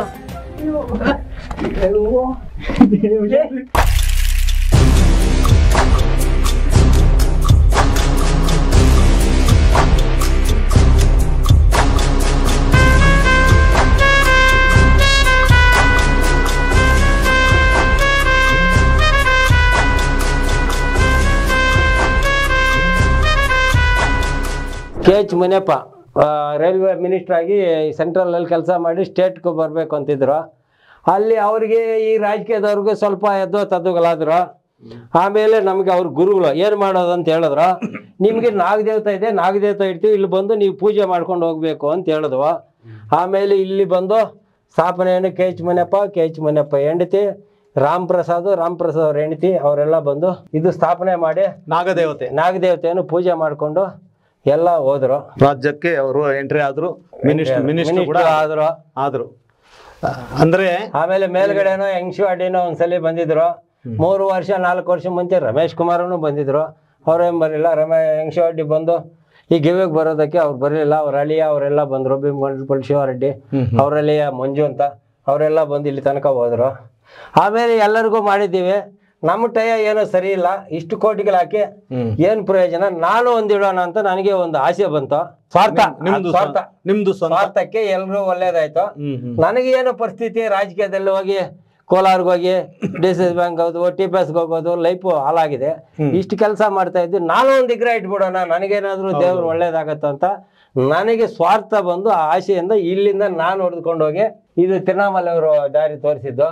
ಕೆ ಎಚ್ ಮುನಿಯಪ್ಪ ಆ, ರೈಲ್ವೆ ಮಿನಿಸ್ಟರ್ ಆಗಿ ಸೆಂಟ್ರಲ್ ಅಲ್ಲಿ ಕೆಲಸ ಮಾಡಿ ಸ್ಟೇಟ್ಗೆ ಬರಬೇಕು ಅಂತಿದ್ರು ಅಲ್ಲಿ ಅವರಿಗೆ ಈ ರಾಜಕೀಯದವ್ರಿಗೆ ಸ್ವಲ್ಪ ಎದ್ದೋ ತದ್ದುಗಳಾದ್ರು ಆಮೇಲೆ ನಮಗೆ ಅವ್ರ ಗುರುಗಳು ಏನು ಮಾಡೋದು ಅಂತ ಹೇಳಿದ್ರು ನಿಮಗೆ ನಾಗದೇವತೆ ಇದೆ ನಾಗದೇವತೆ ಇಡ್ತೀವಿ ಇಲ್ಲಿ ಬಂದು ನೀವು ಪೂಜೆ ಮಾಡ್ಕೊಂಡು ಹೋಗ್ಬೇಕು ಅಂತ ಹೇಳಿದ್ವು ಆಮೇಲೆ ಇಲ್ಲಿ ಬಂದು ಸ್ಥಾಪನೆಯನ್ನು K H Muniyappa K H Muniyappa ಹೆಂಡತಿ ರಾಮ್ ಪ್ರಸಾದ್ ರಾಮ್ ಪ್ರಸಾದ್ ಅವ್ರ ಹೆಂಡತಿ ಅವರೆಲ್ಲ ಬಂದು ಇದು ಸ್ಥಾಪನೆ ಮಾಡಿ ನಾಗದೇವತೆ ನಾಗದೇವತೆಯನ್ನು ಪೂಜೆ ಮಾಡಿಕೊಂಡು ಎಲ್ಲ ಹೋದ್ರು ರಾಜ್ಯಕ್ಕೆ ಅವರು ಎಂಟ್ರಿ ಆದ್ರು ಮಿನಿಸ್ಟರ್ ಮಿನಿಸ್ಟರ್ ಕೂಡ Minister ಆದ್ರು ಆದ್ರು ಅಂದ್ರೆ ಆಮೇಲೆ ಮೇಲ್ಗಡೆನೋ ಯಂಗ್ಶು ಅಡ್ಡಿನೋ ಒಂದ್ಸಲಿ ಬಂದಿದ್ರು ಮೂರು ವರ್ಷ ನಾಲ್ಕು ವರ್ಷ ಮುಂಚೆ ರಮೇಶ್ ಕುಮಾರನು ಬಂದಿದ್ರು ಅವ್ರೇನ್ ಬರಲಿಲ್ಲ ರಮೇ ಯಂಗ್ಶು ಅಡ್ಡಿ ಬಂದು ಈ ಗಿವಿಗೆ ಬರೋದಕ್ಕೆ ಅವ್ರು ಬರಲಿಲ್ಲ ಅವ್ರ ಅಳಿಯ ಅವರೆಲ್ಲ ಬಂದ್ರು ಭೀಮಗೊಂಡ ಶಿವರೆಡ್ಡಿ ಅವರಲ್ಲಿಯ ಮಂಜು ಅಂತ ಅವರೆಲ್ಲ ಬಂದು ಇಲ್ಲಿ ತನಕ ಹೋದ್ರು ಆಮೇಲೆ ಎಲ್ಲರಿಗೂ ಮಾಡಿದ್ದೀವಿ ನಮ್ಮ ಟಯ ಏನೋ ಸರಿ ಇಲ್ಲ ಇಷ್ಟು ಕೋಟಿಗಳು ಹಾಕಿ ಏನ್ ಪ್ರಯೋಜನ ನಾನು ಒಂದಿಡೋಣ ಅಂತ ನನಗೆ ಒಂದು ಆಸೆ ಬಂತು ಸ್ವಾರ್ಥ ನಿಮ್ದು ಅದ್ ಸ್ವಾರ್ಥ ಸ್ವಂತ- ನಿಮ್ದು ಸ್ವಂತ ಸ್ವಾರ್ಥಕ್ಕೆ ಎಲ್ರೂ ಒಳ್ಳೇದಾಯ್ತು ಹ್ಮ್ ಹ್ಮ್ ನನಗೆ ಏನು ಪರಿಸ್ಥಿತಿ ರಾಜಕೀಯದಲ್ಲಿ ಹೋಗಿ ಕೋಲಾರ್ಗೆ ಹೋಗಿ ಡಿ ಸಿ ಬ್ಯಾಂಕ್ ಹೋಗೋದು ಟಿ ಪಿ ಎಸ್ಗೆ ಹೋಗೋದು ಲೈಫ್ ಹಾಳಾಗಿದೆ ಇಷ್ಟು ಕೆಲಸ ಮಾಡ್ತಾ ಇದ್ದು ನಾನು ಒಂದು ವಿಗ್ರಹ ಇಟ್ಬಿಡೋಣ ನನಗೇನಾದ್ರೂ ದೇವ್ರು ಒಳ್ಳೇದಾಗತ್ತ ಅಂತ ನನಗೆ ಸ್ವಾರ್ಥ ಬಂದು ಆ ಆಸೆಯಿಂದ ಇಲ್ಲಿಂದ ನಾನು ಹೊಡೆದುಕೊಂಡು ಹೋಗಿ ಇದು ತಿರುವಣ್ಣಾಮಲೆ ಅವರು ದಾರಿ ತೋರಿಸಿದ್ದು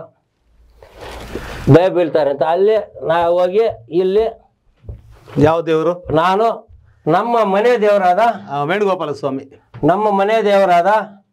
ಭಯ ಬೀಳ್ತಾರೆ ಅಂತ ಅಲ್ಲಿ ನಾ ಹೋಗಿ ಇಲ್ಲಿ ಯಾವ ದೇವರು ನಾನು ನಮ್ಮ ಮನೆ ದೇವರಾದ ವೇಣುಗೋಪಾಲ ಸ್ವಾಮಿ ನಮ್ಮ ಮನೆ ದೇವರಾದ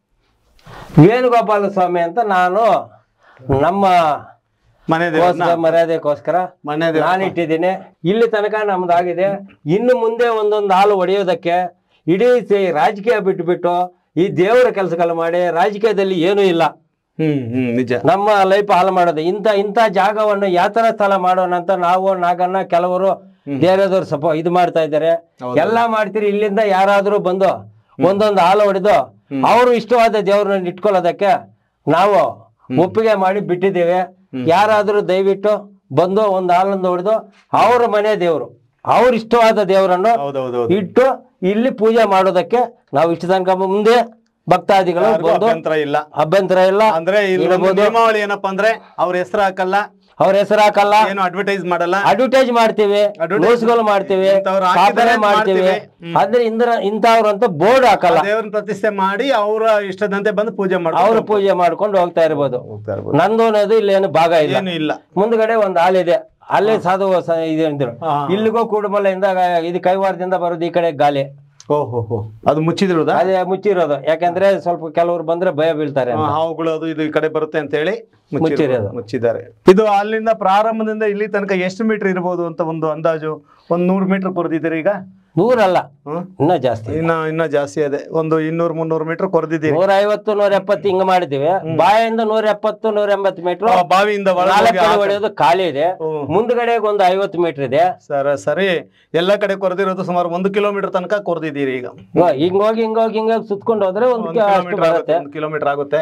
ವೇಣುಗೋಪಾಲ ಸ್ವಾಮಿ ಅಂತ ನಾನು ನಮ್ಮ ಮನೆ ದೇವ್ರನ್ನ ಗೋಸ್ಕರ ಮರ್ಯಾದೆಗೋಸ್ಕರ ಮನೆ ದೇವ್ರ ನಾನು ಇಟ್ಟಿದ್ದೀನಿ ಇಲ್ಲಿ ತನಕ ನಮ್ದಾಗಿದೆ ಇನ್ನು ಮುಂದೆ ಒಂದೊಂದು ಹಾಲು ಹೊಡೆಯೋದಕ್ಕೆ ಇಡೀ ಸ- ರಾಜಕೀಯ ಬಿಟ್ಬಿಟ್ಟು ಈ ದೇವರ ಕೆಲಸಗಳು ಮಾಡಿ ರಾಜಕೀಯದಲ್ಲಿ ಏನೂ ಇಲ್ಲ ಹ್ಮ್ ಹ್ಮ್ ನಿಜ ನಮ್ಮ ಲೈಫ್ ಹಾಳು ಮಾಡೋದು ಇಂಥ ಇಂಥ ಜಾಗವನ್ನು ಯಾವ ತರ ಸ್ಥಳ ಮಾಡೋಣ ಅಂತ ನಾವು ನಾಗಣ್ಣ ಕೆಲವರು ಬೇರೆದವ್ರು ಸ್ವಲ್ಪ ಇದು ಮಾಡ್ತಾ ಇದ್ದಾರೆ ಎಲ್ಲ ಮಾಡ್ತೀರಿ ಇಲ್ಲಿಂದ ಯಾರಾದ್ರೂ ಬಂದು ಒಂದೊಂದು ಹಾಲು ಹೊಡೆದು ಅವರು ಇಷ್ಟವಾದ ದೇವ್ರನ್ನ ಇಟ್ಕೊಳ್ಳೋದಕ್ಕೆ ನಾವು ಒಪ್ಪಿಗೆ ಮಾಡಿ ಬಿಟ್ಟಿದ್ದೇವೆ ಯಾರಾದ್ರೂ ದಯವಿಟ್ಟು ಬಂದು ಒಂದು ಹಾಲನ್ನು ಹೊಡೆದು ಅವ್ರ ಮನೆ ದೇವರು ಅವ್ರ ಇಷ್ಟವಾದ ದೇವರನ್ನು ಹೌದೌದು ಇಟ್ಟು ಇಲ್ಲಿ ಪೂಜೆ ಮಾಡೋದಕ್ಕೆ ನಾವು ಇಷ್ಟು ತನಕ ಮುಂದೆ ಭಕ್ತಾದಿಗಳು ಬಂದು ಅಭ್ಯಂತರ ಇಲ್ಲ ಅಭ್ಯಂತರ ಇಲ್ಲ ಅಂದ್ರೆ ಇಲ್ಲಿ ಒಂದು ಇಡಬಹುದು. ನಿಯಮಾವಳಿ ಏನಪ್ಪಾ ಅಂದ್ರೆ ಅವ್ರ ಹೆಸರು ಹಾಕಲ್ಲ ಅವ್ರ ಹೆಸರು ಹಾಕಲ್ಲ ಏನು ಅಡ್ವರ್ಟೈಸ್ ಮಾಡಲ್ಲ ಅಡ್ವರ್ಟೈಸ್ ಮಾಡ್ತೀವಿ Advertise ನ್ಯೂಸ್ಗಳು ಮಾಡ್ತೀವಿ ಇಂಥವ್ರು ಹಾಕಿದ್ದಾರೆ ಕಾಪರೆ ಮಾಡ್ತೀವಿ ಮಾಡ್ತೀವಿ. ಆದ್ರೆ ಇಂದ್ರ ಇಂಥವ್ರು ಅಂತ ಬೋರ್ಡ್ ಹಾಕಲ್ಲ ದೇವ್ರನ್ನ ಪ್ರತಿಷ್ಠೆ ಮಾಡಿ ಅವರ ಇಷ್ಟದಂತೆ ಬಂದು ಪೂಜೆ ಅವ್ರು ಮಾಡ್ತಾರೆ ಪೂಜೆ ಮಾಡ್ಕೊಂಡು ಹೋಗ್ತಾ ಇರ್ಬೋದು ಹೋಗ್ತಾ ಇರ್ಬೋದು. ನಂದು ಅನ್ನೋದು ಇಲ್ಲೇನು ಭಾಗ ಇಲ್ಲ ಏನು ಇಲ್ಲ ಮುಂದ್ಗಡೆ ಒಂದು ಹಾಲಿದೆ ಅಲ್ಲೇ ಸಾಧು ಸ- ಇದು ಅಂದ್ರು ಹಾ. ಇಲ್ಲಿಗೋ ಕೂಡುಮಲೆಯಿಂದ ಇದು ಕೈವಾರದಿಂದ ಬರೋದು ಈ ಕಡೆ ಗಾಲಿ ಓಹೋ ಹೋ ಅದು ಮುಚ್ಚಿದಿರೋದಾ ಅದೇ ಮುಚ್ಚಿರೋದು ಯಾಕಂದ್ರೆ ಸ್ವಲ್ಪ ಕೆಲವ್ರು ಬಂದ್ರೆ ಭಯ ಬೀಳ್ತಾರೆ ಅಂತ. ಹಾವುಗಳು ಅದು ಇದು ಈ ಕಡೆ ಬರುತ್ತೆ ಅಂತ ಹೇಳಿ ಮುಚ್ಚಿರೋದು. ಮುಚ್ಚಿದ್ದಾರೆ ಇದು ಅಲ್ಲಿಂದ ಪ್ರಾರಂಭದಿಂದ ಇಲ್ಲಿ ತನಕ ಎಷ್ಟು ಮೀಟರ್ ಇರಬಹುದು ಅಂತ ಒಂದು ಅಂದಾಜು ಒಂದ್ ನೂರು ಮೀಟರ್ ಕೊರೆದಿದ್ದೀರಿ ಈಗ ನೂರಲ್ಲ ಹ್ಮ್? ಇನ್ನ ಜಾಸ್ತಿ ಇನ್ನ ಇನ್ನ ಜಾಸ್ತಿ ಇದೆ ಒಂದು ಇನ್ನೂರು ಮುನ್ನೂರು ಮೀಟರ್ ಕೊರೆದಿದ್ದೀರಿ ನೂರ ಐವತ್ತು ನೂರ ಎಪ್ಪತ್ತು ಹಿಂಗ ಮಾಡಿದ್ದೀವಿ ಬಾಯಿಂದ ನೂರ ಎಪ್ಪತ್ತು ನೂರ ಎಂಬತ್ತು ಮೀಟರ್ ಆ, ಬಾವಿಯಿಂದ ಒಳಗೆ ನಾಲ್ಕು ಹೋಗಿ ಕಡೆ ಆ- ಹೊಡೆಯೋದು ಖಾಲಿ ಇದೆ ಹ್ಮ್. ಮುಂದ್ಗಡೆಗೆ ಒಂದು ಐವತ್ತು ಮೀಟರ್ ಇದೆ ಸರ ಸರಿ ಎಲ್ಲ ಕಡೆ ಕೊರೆದಿರೋದು ಸುಮಾರು ಒಂದು ಕಿಲೋಮೀಟರ್ ತನಕ ಕೊರೆದಿದ್ದೀರಿ ಈಗ ಇವಾಗ ಹಿಂಗೋಗಿ ಹಿಂಗೋಗಿ ಹಿಂಗೋಗಿ ಸುತ್ಕೊಂಡು ಹೋದ್ರೆ ಒಂದು ಒಂದು ಅಷ್ಟು ಕಿಲೋಮೀಟರ್ ಆಗುತ್ತೆ ಬರುತ್ತೆ ಒಂದು ಕಿಲೋಮೀಟರ್ ಆಗುತ್ತೆ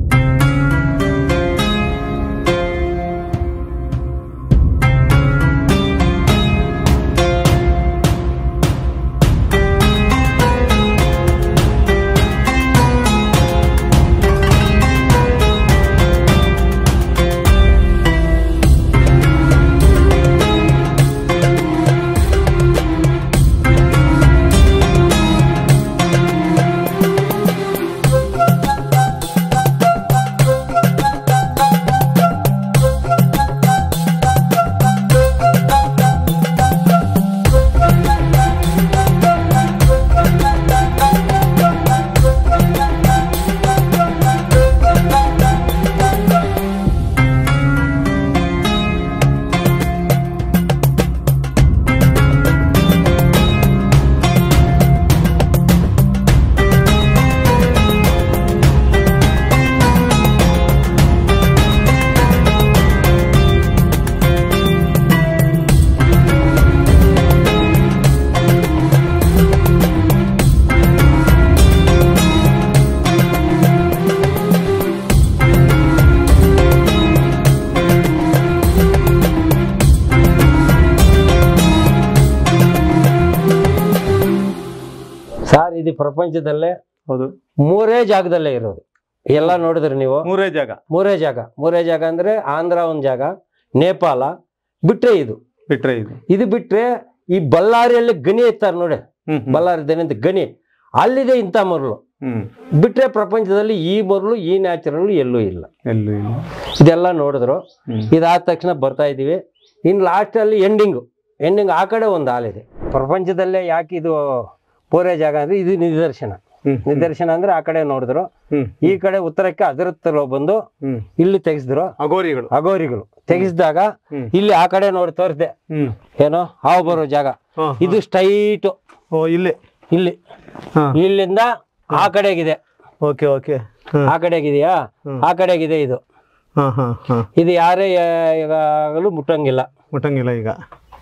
ಸರ್ ಇದು ಪ್ರಪಂಚದಲ್ಲೇ ಹೌದು ಮೂರೇ ಜಾಗದಲ್ಲೇ ಇರೋದು ಎಲ್ಲ ನೋಡಿದ್ರಿ ನೀವು ಮೂರೇ ಜಾಗ ಮೂರೇ ಜಾಗ ಮೂರೇ ಜಾಗ ಅಂದ್ರೆ ಆಂಧ್ರ ಒಂದ್ ಜಾಗ ನೇಪಾಳ ಬಿಟ್ರೆ ಇದು ಬಿಟ್ರೆ ಇದು ಇದು ಬಿಟ್ರೆ ಈ ಬಳ್ಳಾರಿಯಲ್ಲಿ ಗಣಿ ಇರ್ತಾರೆ ನೋಡಿ ಹ್ಮ್ ಹ್ಮ್. ಬಳ್ಳಾರಿ ದನಿ ಅಂತ ಗಣಿ ಅಲ್ಲಿದೆ ಇಂಥ ಮರಳು ಹ್ಮ್ ಬಿಟ್ರೆ ಪ್ರಪಂಚದಲ್ಲಿ ಈ ಮರಳು ಈ ನ್ಯಾಚುರಲ್ ಎಲ್ಲೂ ಇಲ್ಲ ಎಲ್ಲೂ ಇಲ್ಲ ಇದೆಲ್ಲ ನೋಡಿದ್ರು ಹ್ಮ್. ಇದಾದ ತಕ್ಷಣ ಬರ್ತಾ ಇದೀವಿ ಇನ್ನು ಲಾಸ್ಟಲ್ಲಿ ಎಂಡಿಂಗು ಎಂಡಿಂಗ್ ಆ ಕಡೆ ಒಂದು ಹಾಲಿದೆ ಪ್ರಪಂಚದಲ್ಲೇ ಯಾಕೆ ಇದು ಪೂರೇ ಜಾಗ ಅಂದ್ರೆ ಇದು ನಿದರ್ಶನ ಹ್ಮ್. ನಿದರ್ಶನ ಅಂದ್ರೆ ಆ ಕಡೆ ನೋಡಿದ್ರು ಹ್ಮ್ ಈ ಕಡೆ ಉತ್ತರಕ್ಕೆ ಅದರತ್ತಲೋ ಬಂದು ಹ್ಮ್ ಇಲ್ಲಿ ತೆಗೆಸಿದ್ರು ಅಗೋರಿಗಳು ಅಗೋರಿಗಳು ತೆಗೆಸಿದಾಗ ಹ್ಮ್. ಇಲ್ಲಿ ಆ ಕಡೆ ನೋಡಿ ತೋರಿಸ್ದೆ ಹ್ಮ್ ಏನೋ ಹಾವು ಬರೋ ಜಾಗ ಹಾ, ಇದು ಸ್ಟ್ರೈಟು ಓ ಇಲ್ಲಿ ಇಲ್ಲಿ ಹಾ ಇಲ್ಲಿಂದ ಆ ಕಡೆಗಿದೆ ಓಕೆ ಓಕೆ ಹಾ ಆ ಕಡೆಗಿದೆಯಾ ಆ ಕಡೆಗಿದೆ ಇದು ಹಾ ಹಾ ಹಾ ಇದು ಯಾರೇ ಯಾವಾಗಲೂ ಮುಟ್ಟಂಗಿಲ್ಲ ಮುಟ್ಟಂಗಿಲ್ಲ ಈಗ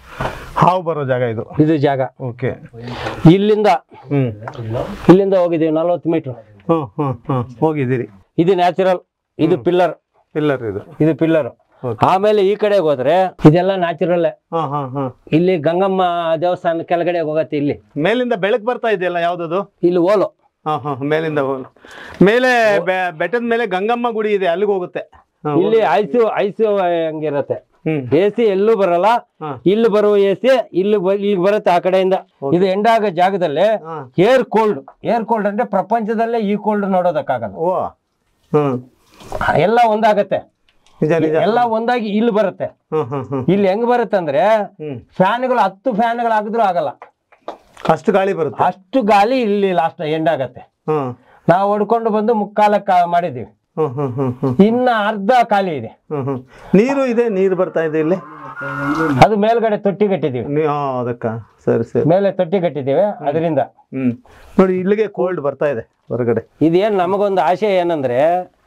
ಹಾವು ಬರೋ ಜಾಗ ಇದು ಇದು ಜಾಗ ಓಕೆ ಇಲ್ಲಿಂದ ಹ್ಮ್ ಇಲ್ಲಿಂದ ಹೋಗಿದ್ದೀವಿ ನಲ್ವತ್ತು ಮೀಟರ್ ಹ್ಮ್ ಹ್ಮ್ ಹ್ಮ್ ಹೋಗಿದ್ದೀರಿ ಇದು ನ್ಯಾಚುರಲ್ ಇದು ಪಿಲ್ಲರ್ ಪಿಲ್ಲರ್ ಇದು ಇದು ಪಿಲ್ಲರ್ Okay. ಆಮೇಲೆ ಈ ಕಡೆಗೆ ಹೋದ್ರೆ ಇದೆಲ್ಲ ನ್ಯಾಚುರಲ್ ಹಾ ಹಾ ಹಾ ಇಲ್ಲಿ ಗಂಗಮ್ಮ ದೇವಸ್ಥಾನ ಕೆಳಗಡೆ ಹೋಗತ್ತೆ ಇಲ್ಲಿ ಮೇಲಿಂದ ಬೆಳಕು ಬರ್ತಾ ಇದೆಯಲ್ಲ ಯಾವ್ದದು ಇಲ್ಲಿ ಓಲು ಹಾ ಹಾ ಮೇಲಿಂದ ಹೋಗು. ಮೇಲೆ ಬೆ- ಬೆಟ್ಟದ ಮೇಲೆ ಗಂಗಮ್ಮ ಗುಡಿ ಇದೆ ಅಲ್ಲಿಗೆ ಹೋಗುತ್ತೆ ಹಾ, ಇಲ್ಲಿ ಐಸು ಐಸು ಹಂಗಿರತ್ತೆ ಹ್ಮ್ ಎ ಸಿ ಎಲ್ಲೂ ಬರಲ್ಲ ಹಾ. ಇಲ್ಲಿ ಬರುವ ಎ ಸಿ ಇಲ್ಲಿ ಬ- ಇಲ್ಲಿ ಬರುತ್ತೆ ಆ ಕಡೆಯಿಂದ ಇದು ಎಂಡ್ ಆಗೋ ಜಾಗದಲ್ಲಿ ಹಾ. ಏರ್ ಕೋಲ್ಡ್ ಏರ್ ಕೋಲ್ಡ್ ಅಂದ್ರೆ ಪ್ರಪಂಚದಲ್ಲೇ ಈ ಕೋಲ್ಡ್ ನೋಡೋದಕ್ಕಾಗಲ್ಲ ಓ ಹ್ಮ್ ಎಲ್ಲ ಒಂದಾಗತ್ತೆ ನಿಜ ನಿಜ ಎಲ್ಲ ಒಂದಾಗಿ ಇಲ್ಲಿ ಬರುತ್ತೆ ಹ್ಮ್ ಹ್ಮ್ ಹ್ಮ್ ಇಲ್ಲಿ ಹೆಂಗ್ ಬರುತ್ತೆ ಅಂದ್ರೆ ಹ್ಮ್ ಫ್ಯಾನ್ಗಳು ಹತ್ತು ಫ್ಯಾನ್ಗಳು ಹಾಕಿದ್ರು ಆಗಲ್ಲ ಅಷ್ಟು ಗಾಳಿ ಬರುತ್ತೆ ಅಷ್ಟು ಗಾಳಿ ಇಲ್ಲಿ ಲಾಸ್ಟ್ ಎಂಡ್ ಆಗತ್ತೆ ಹ್ಮ್ ನಾವು ಹೊಡ್ಕೊಂಡು ಬಂದು ಮುಕ್ಕಾಲಕ್ಕ ಮಾಡಿದೀವಿ ಹ್ಮ್ ಹ್ಮ್ ಹ್ಮ್ ಹ್ಮ್ ಇನ್ನ ಅರ್ಧ ಖಾಲಿ ಇದೆ ಹ್ಮ್ ಹ್ಮ್ ನೀರು ಇದೆ ನೀರು ಬರ್ತಾ ಇದೆ ಇಲ್ಲಿ ಅದು ಮೇಲ್ಗಡೆ ತೊಟ್ಟಿ ಕಟ್ಟಿದೀವಿ ನೀ- ಹಾ, ಅದಕ್ಕ ಸರಿ ಸರಿ ಮೇಲೆ ತೊಟ್ಟಿ ಕಟ್ಟಿದ್ದೀವಿ ಅದರಿಂದ ಹ್ಮ್ ನೋಡಿ ಇಲ್ಲಿಗೆ ಕೋಲ್ಡ್ ಬರ್ತಾ ಇದೆ ಹೊರಗಡೆ ಇದೇನ್ ನಮಗೊಂದು ಆಶೆ ಏನಂದ್ರೆ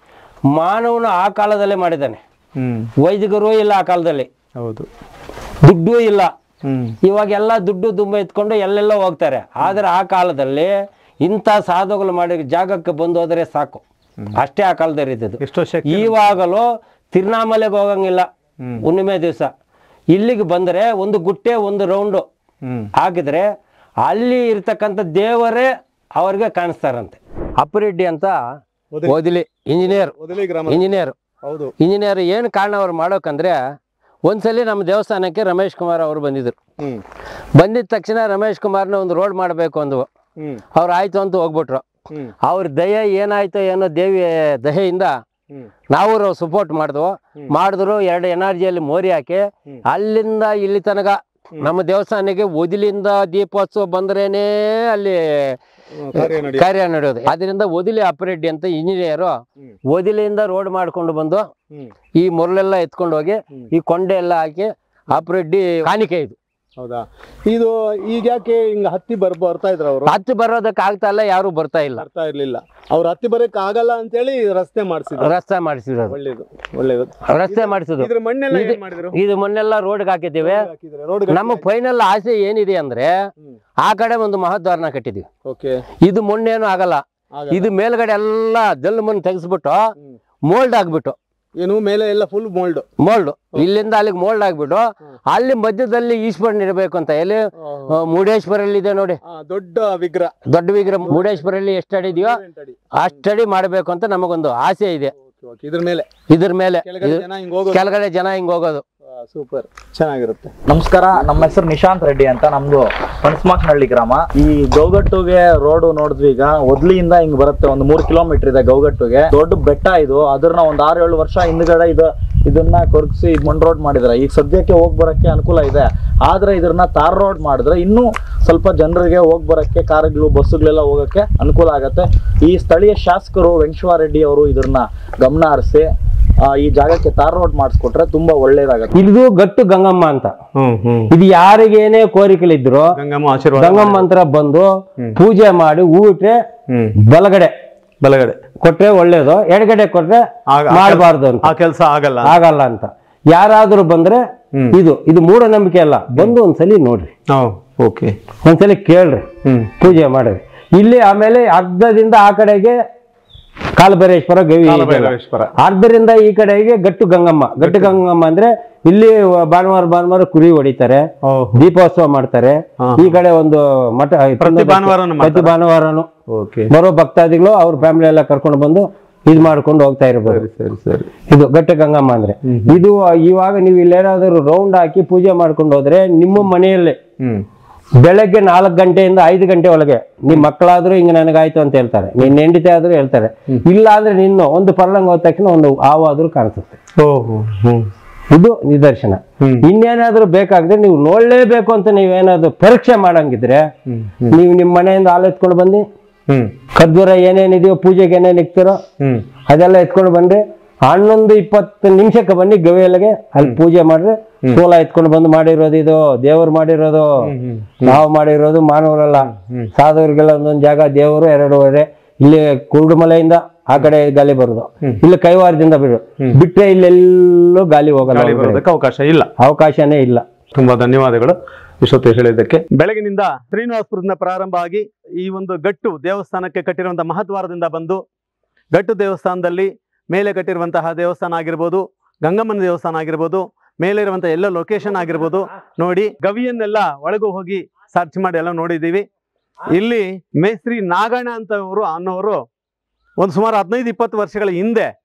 ಮಾನವನು ಆ ಕಾಲದಲ್ಲೇ ಮಾಡಿದ್ದಾನೆ ಹ್ಮ್ ವೈದಿಕರು ಇಲ್ಲ ಆ ಕಾಲದಲ್ಲಿ ಹೌದು ದುಡ್ಡು ಇಲ್ಲ ಹ್ಮ್ ಇವಾಗೆಲ್ಲ ದುಡ್ಡು ತುಂಬ ಎತ್ಕೊಂಡು ಎಲ್ಲೆಲ್ಲ ಹೋಗ್ತಾರೆ ಆದ್ರೆ ಆ ಕಾಲದಲ್ಲಿ ಇಂಥ ಸಾಧುಗಳು ಮಾಡಿ ಜಾಗಕ್ಕೆ ಬಂದು ಹೋದರೆ ಸಾಕು ಅಷ್ಟೇ ಆ ಕಾಲದಲ್ಲಿ ಇದ್ದದ್ದು ಎಷ್ಟೋ ಶಕ್ತಿ ಇವಾಗಲೂ ತಿರುನಾಮಲೆಗೆ ಹೋಗಂಗಿಲ್ಲ ಹ್ಮ್. ಹುಣ್ಣಿಮೆ ದಿವಸ ಇಲ್ಲಿಗೆ ಬಂದರೆ ಒಂದು ಗುಟ್ಟೆ ಒಂದು ರೌಂಡು ಹ್ಮ್ ಹಾಕಿದ್ರೆ ಅಲ್ಲಿ ಇರ್ತಕ್ಕಂಥ ದೇವರೇ ಅವ್ರಿಗೆ ಕಾಣಿಸ್ತಾರಂತೆ ಅಪ್ಪರೆಡ್ಡಿ ಅಂತ ಓದಿಲಿ. ಓದಿಲಿ ಇಂಜಿನಿಯರ್ ಮೊದಲೇ ಗ್ರಾಮ ಇಂಜಿನಿಯರ್ ಹೌದು ಇಂಜಿನಿಯರ್ ಏನು ಕಾರಣ ಅವ್ರು ಮಾಡೋಕಂದ್ರೆ ಒಂದ್ಸಲಿ ನಮ್ಮ ದೇವಸ್ಥಾನಕ್ಕೆ ರಮೇಶ್ ಕುಮಾರ್ ಅವರು ಬಂದಿದ್ರು ಹ್ಮ್ ಬಂದಿದ ತಕ್ಷಣ ರಮೇಶ್ ಕುಮಾರ್ನ ಒಂದು ರೋಡ್ ಮಾಡಬೇಕು ಅಂದ್ವು ಹ್ಮ್ ಅವ್ರು ಆಯ್ತು ಅಂತ ಹೋಗ್ಬಿಟ್ರು ಹ್ಮ್ ಅವ್ರ ದಯೆ ಏನಾಯ್ತೋ ಏನೋ ದೇವಿ ದಯೆಯಿಂದ ಹ್ಮ್ ನಾವು ಸಪೋರ್ಟ್ ಮಾಡಿದ್ವು ಮಾಡಿದ್ರು ಎರಡು ಎನರ್ಜಿಯಲ್ಲಿ ಮೋರಿ ಹಾಕಿ ಅಲ್ಲಿಂದ ಇಲ್ಲಿ ತನಕ ನಮ್ಮ ದೇವಸ್ಥಾನಕ್ಕೆ ಒದಿಲಿಂದ ದೀಪೋತ್ಸವ ಬಂದ್ರೇನೆ ಅಲ್ಲಿ ಹ್ಮ್, ಕಾರ್ಯ ನಡೆಯುತ್ತೆ. ಕಾರ್ಯ ನಡೆಯೋದು ಅದರಿಂದ ಒದಿಲಿ ಅಪರೆಡ್ಡಿ ಅಂತ ಇಂಜಿನಿಯರು ಹ್ಮ್. ಒದಿಲಿಂದ ರೋಡ್ ಮಾಡ್ಕೊಂಡು ಬಂದು ಹ್ಮ್ ಈ ಮೊರಲೆಲ್ಲ ಎತ್ಕೊಂಡು ಹೋಗಿ ಹ್ಮ್. ಈ ಕೊಂಡೆ ಎಲ್ಲ ಹಾಕಿ ಅಪರೆಡ್ಡಿ ಕಾಣಿಕೆ ಇದು ಹೌದಾ ಇದು ಈಗ ಯಾಕೆ ಹಿಂಗ ಹತ್ತಿ ಬರ್ ಬರ್ತಾ ಇದ್ರ ಅವರು ಹತ್ತು ಬರೋದಕ್ಕೆ ಆಗ್ತಾ ಇಲ್ಲ ಯಾರು ಬರ್ತಾ ಇಲ್ಲ ಬರ್ತಾ ಇರ್ಲಿಲ್ಲ ಅವ್ರು ಹತ್ತಿ ಬರಕ್ ಆಗಲ್ಲ ಅಂತೇಳಿ ರಸ್ತೆ ಮಾಡಿಸಿದ್ರು ರಸ್ತೆ ಮಾಡಿಸಿರೋದು ಒಳ್ಳೇದು ಒಳ್ಳೇದು ರಸ್ತೆ ಮಾಡಿಸಿದ್ರು ಇದ್ರ ಮಣ್ಣೆಲ್ಲ ಇದು- ಏನ್ ಮಾಡಿದ್ರು ಇದು ಮೊನ್ನೆಲ್ಲ ರೋಡ್ಗೆ ಹಾಕಿದ್ದೀವಿ ಹಾಕಿದ್ರೆ ರೋಡ್ ನಮ್ಮ ಫೈನಲ್ ಆಸೆ ಏನಿದೆ ಅಂದ್ರೆ ಆ ಕಡೆ ಒಂದು ಮಹದ್ವಾರನ ಕಟ್ಟಿದೀವಿ ಓಕೆ ಇದು ಮೊನ್ನೇನು ಆಗಲ್ಲ ಇದು ಮೇಲ್ಗಡೆ ಎಲ್ಲ ಜಲ್ಲು ಮಣ್ಣು ತೆಗೆಸ್ಬಿಟ್ಟು ಹ್ಮ್. ಮೋಲ್ಡ್ ಆಗ್ಬಿಟ್ಟು ಏನು ಮೇಲೆ ಎಲ್ಲ ಫುಲ್ ಮೋಲ್ಡ್ ಮೋಲ್ಡ್ ಇಲ್ಲಿಂದ ಅಲ್ಲಿಗೆ ಮೋಲ್ಡ್ ಆಗ್ಬಿಟ್ಟು ಅಲ್ಲಿ ಮಧ್ಯದಲ್ಲಿ ಈಶ್ವರನ್ ಇರಬೇಕು ಅಂತ ಎಲ್ಲಿ ಆ, ಮುರುಡೇಶ್ವರಲ್ಲಿ ಇದೆ ನೋಡಿ ದೊಡ್ಡ ವಿಗ್ರಹ ದೊಡ್ಡ ವಿಗ್ರಹ ಮುರುಡೇಶ್ವರಲ್ಲಿ ಎಷ್ಟು ಅಡಿ ಇದೆಯೋ ಅಡಿ. ಅಷ್ಟಡಿ ಮಾಡಬೇಕು ಅಂತ ನಮಗೊಂದು ಆಸೆ ಇದೆ Okay, okay. ಇದ್ರ ಮೇಲೆ ಇದ್ರ ಮೇಲೆ ಕೆಳಗಡೆ ಜನ ಹಿಂಗ್ ಹೋಗೋದು ಕೆಳಗಡೆ ಜನ ಹಿಂಗ್ ಹೋಗೋದು ಸೂಪರ್ ಚೆನ್ನಾಗಿರುತ್ತೆ ನಮಸ್ಕಾರ ನಮ್ಮ ಹೆಸರು ನಿಶಾಂತ್ ರೆಡ್ಡಿ ಅಂತ ನಮ್ದು ಪಣಸ್ಮಾಕ್ನಹಳ್ಳಿ ಗ್ರಾಮ ಈ ಗೌಗಟ್ಟುಗೆ ರೋಡ್ ನೋಡಿದ್ವಿ ಈಗ ಒದ್ಲಿಯಿಂದ ಹಿಂಗ್ ಬರುತ್ತೆ ಒಂದು ಮೂರು ಕಿಲೋಮೀಟರ್ ಇದೆ ಗೌಗಟ್ಟುಗೆ ದೊಡ್ಡ ಬೆಟ್ಟ ಇದು ಅದನ್ನ ಒಂದ್ ಆರು ಏಳು ವರ್ಷ ಹಿಂದ್ಗಡೆ ಇದು ಇದನ್ನ ಕೊರಗಿಸಿ ಮಣ್ ರೋಡ್ ಮಾಡಿದ್ರೆ ಈಗ ಸದ್ಯಕ್ಕೆ ಹೋಗ್ ಬರಕ್ಕೆ ಅನುಕೂಲ ಇದೆ ಆದ್ರೆ ಇದನ್ನ ತಾರ್ ರೋಡ್ ಮಾಡಿದ್ರೆ ಇನ್ನೂ ಸ್ವಲ್ಪ ಜನರಿಗೆ ಹೋಗ್ ಬರಕ್ಕೆ ಕಾರುಗಳು ಬಸ್ಸುಗಳೆಲ್ಲ ಹೋಗಕ್ಕೆ ಅನುಕೂಲ ಆಗತ್ತೆ ಈ ಸ್ಥಳೀಯ ಶಾಸಕರು ವೆಂಕಟೇಶ್ವರ ಅವರು ಇದನ್ನ ಗಮನ ಹರಿಸಿ ಆ, ಈ ಜಾಗಕ್ಕೆ ತಾರ್ ರೋಡ್ ಮಾಡಿಸ್ಕೊಟ್ರೆ ತುಂಬಾ ಒಳ್ಳೇದಾಗತ್ತೆ ಇದು ಗಟ್ಟು ಗಂಗಮ್ಮ ಅಂತ ಹ್ಮ್ ಹ್ಮ್ ಇದು ಯಾರಿಗೇನೇ ಕೋರಿಕೆಲಿದ್ರು ಗಂಗಮ್ಮ ಆಶೀರ್ವಾದ ಗಂಗಮ್ಮ ಮಂತ್ರ ಬಂದು ಪೂಜೆ ಮಾಡಿ ಊಟ್ರೆ ಹ್ಮ್ ಬಲಗಡೆ ಬಲಗಡೆ ಕೊಟ್ರೆ ಒಳ್ಳೇದು ಎಡಗಡೆ ಕೊಟ್ರೆ ಆಗ- ಮಾಡಬಾರ್ದು ಅಂತ ಆ ಕೆಲಸ ಆಗಲ್ಲ ಆಗಲ್ಲ ಅಂತ ಯಾರಾದ್ರೂ ಬಂದ್ರೆ ಹ್ಮ್. ಇದು ಇದು ಮೂಢನಂಬಿಕೆ ಅಲ್ಲ ಬಂದು ಒಂದ್ಸಲಿ ನೋಡ್ರಿ ಓಕೆ ಒಂದ್ಸಲಿ ಕೇಳ್ರಿ ಹ್ಮ್ ಪೂಜೆ ಮಾಡ್ರಿ ಇಲ್ಲಿ ಆಮೇಲೆ ಅರ್ಧದಿಂದ ಆ ಕಡೆಗೆ ಕಾಲಭೈರೇಶ್ವರ ಗವಿ ಇದೆಯಲ್ಲ. ಕಾಲಭೈರವೇಶ್ವರ. ಅರ್ಧರಿಂದ ಈ ಕಡೆಗೆ ಗಟ್ಟು ಗಂಗಮ್ಮ ಗಟ್ಟು ಗಂಗಮ್ಮ ಅಂದ್ರೆ ಇಲ್ಲಿ ಭಾನುವಾರ ಭಾನುವಾರ ಕುರಿ ಹೊಡಿತಾರೆ ಓಹ್ ದೀಪೋತ್ಸವ ಮಾಡ್ತಾರೆ ಹಾ. ಈ ಕಡೆ ಒಂದು ಮಠ ಪ್ರತಿ ಭಾನುವಾರನೂ ಪ್ರತಿ ಭಾನುವಾರನು ಓಕೆ ಬರೋ ಭಕ್ತಾದಿಗಳು ಅವ್ರ ಫ್ಯಾಮಿಲಿ ಎಲ್ಲ ಕರ್ಕೊಂಡು ಬಂದು ಇದ್ ಮಾಡ್ಕೊಂಡು ಹೋಗ್ತಾ ಇರ್ಬೋದು ಸರಿ ಸರಿ ಇದು ಗಟ್ಟ ಗಂಗಮ್ಮ ಅಂದ್ರೆ ಇದು ಇವಾಗ ನೀವು ಇಲ್ಲೇನಾದ್ರೂ ರೌಂಡ್ ಹಾಕಿ ಪೂಜೆ ಮಾಡ್ಕೊಂಡು ಹೋದ್ರೆ ನಿಮ್ಮ ಮನೆಯಲ್ಲೇ ಹ್ಮ್ ಬೆಳಗ್ಗೆ ನಾಲ್ಕು ಗಂಟೆಯಿಂದ ಐದು ಗಂಟೆ ಒಳಗೆ ನಿಮ್ ಮಕ್ಕಳಾದ್ರೂ ಹಿಂಗ ನನಗಾಯ್ತು ಅಂತ ಹೇಳ್ತಾರೆ ನಿನ್ನ ಹೆಂಡತಿ ಆದ್ರೂ ಹೇಳ್ತಾರೆ ಇಲ್ಲ ಅಂದ್ರೆ ನಿನ್ನ ಒಂದು ಪರ್ಲಂಗ್ ಹೋದ ತಕ್ಷಣ ಒಂದು ಹಾವು ಆದ್ರೂ ಕಾಣಿಸುತ್ತೆ ಓಹೋ ಹ್ಮ್ ಇದು ನಿದರ್ಶನ ಹ್ಮ್. ಇನ್ನೇನಾದ್ರೂ ಬೇಕಾದ್ರೆ ನೀವು ನೋಡ್ಲೇಬೇಕು ಅಂತ ನೀವೇನಾದ್ರೂ ಪರೀಕ್ಷೆ ಮಾಡಂಗಿದ್ರೆ ಹ್ಮ್ ನೀವು ನಿಮ್ಮ ಮನೆಯಿಂದ ಹಾಲು ಎತ್ಕೊಂಡು ಬಂದು ಹ್ಮ್ ಖರ್ಜೂರ ಏನೇನಿದೆಯೋ ಪೂಜೆಗೆ ಏನೇನು ಇಕ್ತಿರೋ ಹ್ಮ್ ಅದೆಲ್ಲ ಎತ್ಕೊಂಡು ಬಂದ್ರೆ ಹನ್ನೊಂದು ಇಪ್ಪತ್ತು ನಿಮಿಷಕ್ಕೆ ಬನ್ನಿ ಗವಿಯಲ್ಲಿಗೆ ಅಲ್ಲಿ ಪೂಜೆ ಮಾಡ್ರೆ ಸೋಲ ಎತ್ಕೊಂಡು ಬಂದು ಮಾಡಿರೋದು ಇದು ದೇವ್ರು ಮಾಡಿರೋದು ನಾವು ಮಾಡಿರೋದು ಮಾನವರಲ್ಲ ಸಾಧುವರಿಗೆಲ್ಲ ಒಂದೊಂದು ಜಾಗ ದೇವರು ಎರಡೂವರೆ ಇಲ್ಲಿ ಕುರುಡುಮಲೆಯಿಂದ ಆ ಕಡೆ ಗಾಳಿ ಬರೋದು ಇಲ್ಲಿ ಕೈವಾರದಿಂದ ಬಿಡು ಬಿಟ್ರೆ ಇಲ್ಲೆಲ್ಲೂ ಗಾಳಿ ಹೋಗಲ್ಲ ಗಾಳಿ ಹೊರ್ಗಡೆ. ಬರೋದಕ್ಕೆ ಅವಕಾಶ ಇಲ್ಲ ಅವಕಾಶನೇ ಇಲ್ಲ ತುಂಬಾ ಧನ್ಯವಾದಗಳು ಇಷ್ಟೊತ್ತು ಹೇಳಿದ್ದಕ್ಕೆ ಬೆಳಗಿನಿಂದ ಶ್ರೀನಿವಾಸಪುರದಿಂದ ಪ್ರಾರಂಭ ಆಗಿ ಈ ಒಂದು ಗಟ್ಟು ದೇವಸ್ಥಾನಕ್ಕೆ ಕಟ್ಟಿರುವಂತಹ ಮಹದ್ವಾರದಿಂದ ಬಂದು ಗಟ್ಟು ದೇವಸ್ಥಾನದಲ್ಲಿ ಮೇಲೆ ಕಟ್ಟಿರುವಂತಹ ದೇವಸ್ಥಾನ ಆಗಿರ್ಬೋದು ಗಂಗಮ್ಮನ ದೇವಸ್ಥಾನ ಆಗಿರ್ಬೋದು ಮೇಲೆ ಇರುವಂತಹ ಎಲ್ಲ ಲೊಕೇಶನ್ ಆಗಿರ್ಬೋದು ನೋಡಿ ಗವಿಯನ್ನೆಲ್ಲ ಒಳಗೂ ಹೋಗಿ ಸರ್ಚ್ ಮಾಡಿ ಎಲ್ಲ ನೋಡಿದ್ದೀವಿ ಇಲ್ಲಿ ಮೇಸ್ತ್ರಿ ನಾಗಣ್ಣ ಅಂತವರು ಅನ್ನೋರು ಒಂದು ಸುಮಾರು ಹದಿನೈದು ಇಪ್ಪತ್ತು ವರ್ಷಗಳ ಹಿಂದೆ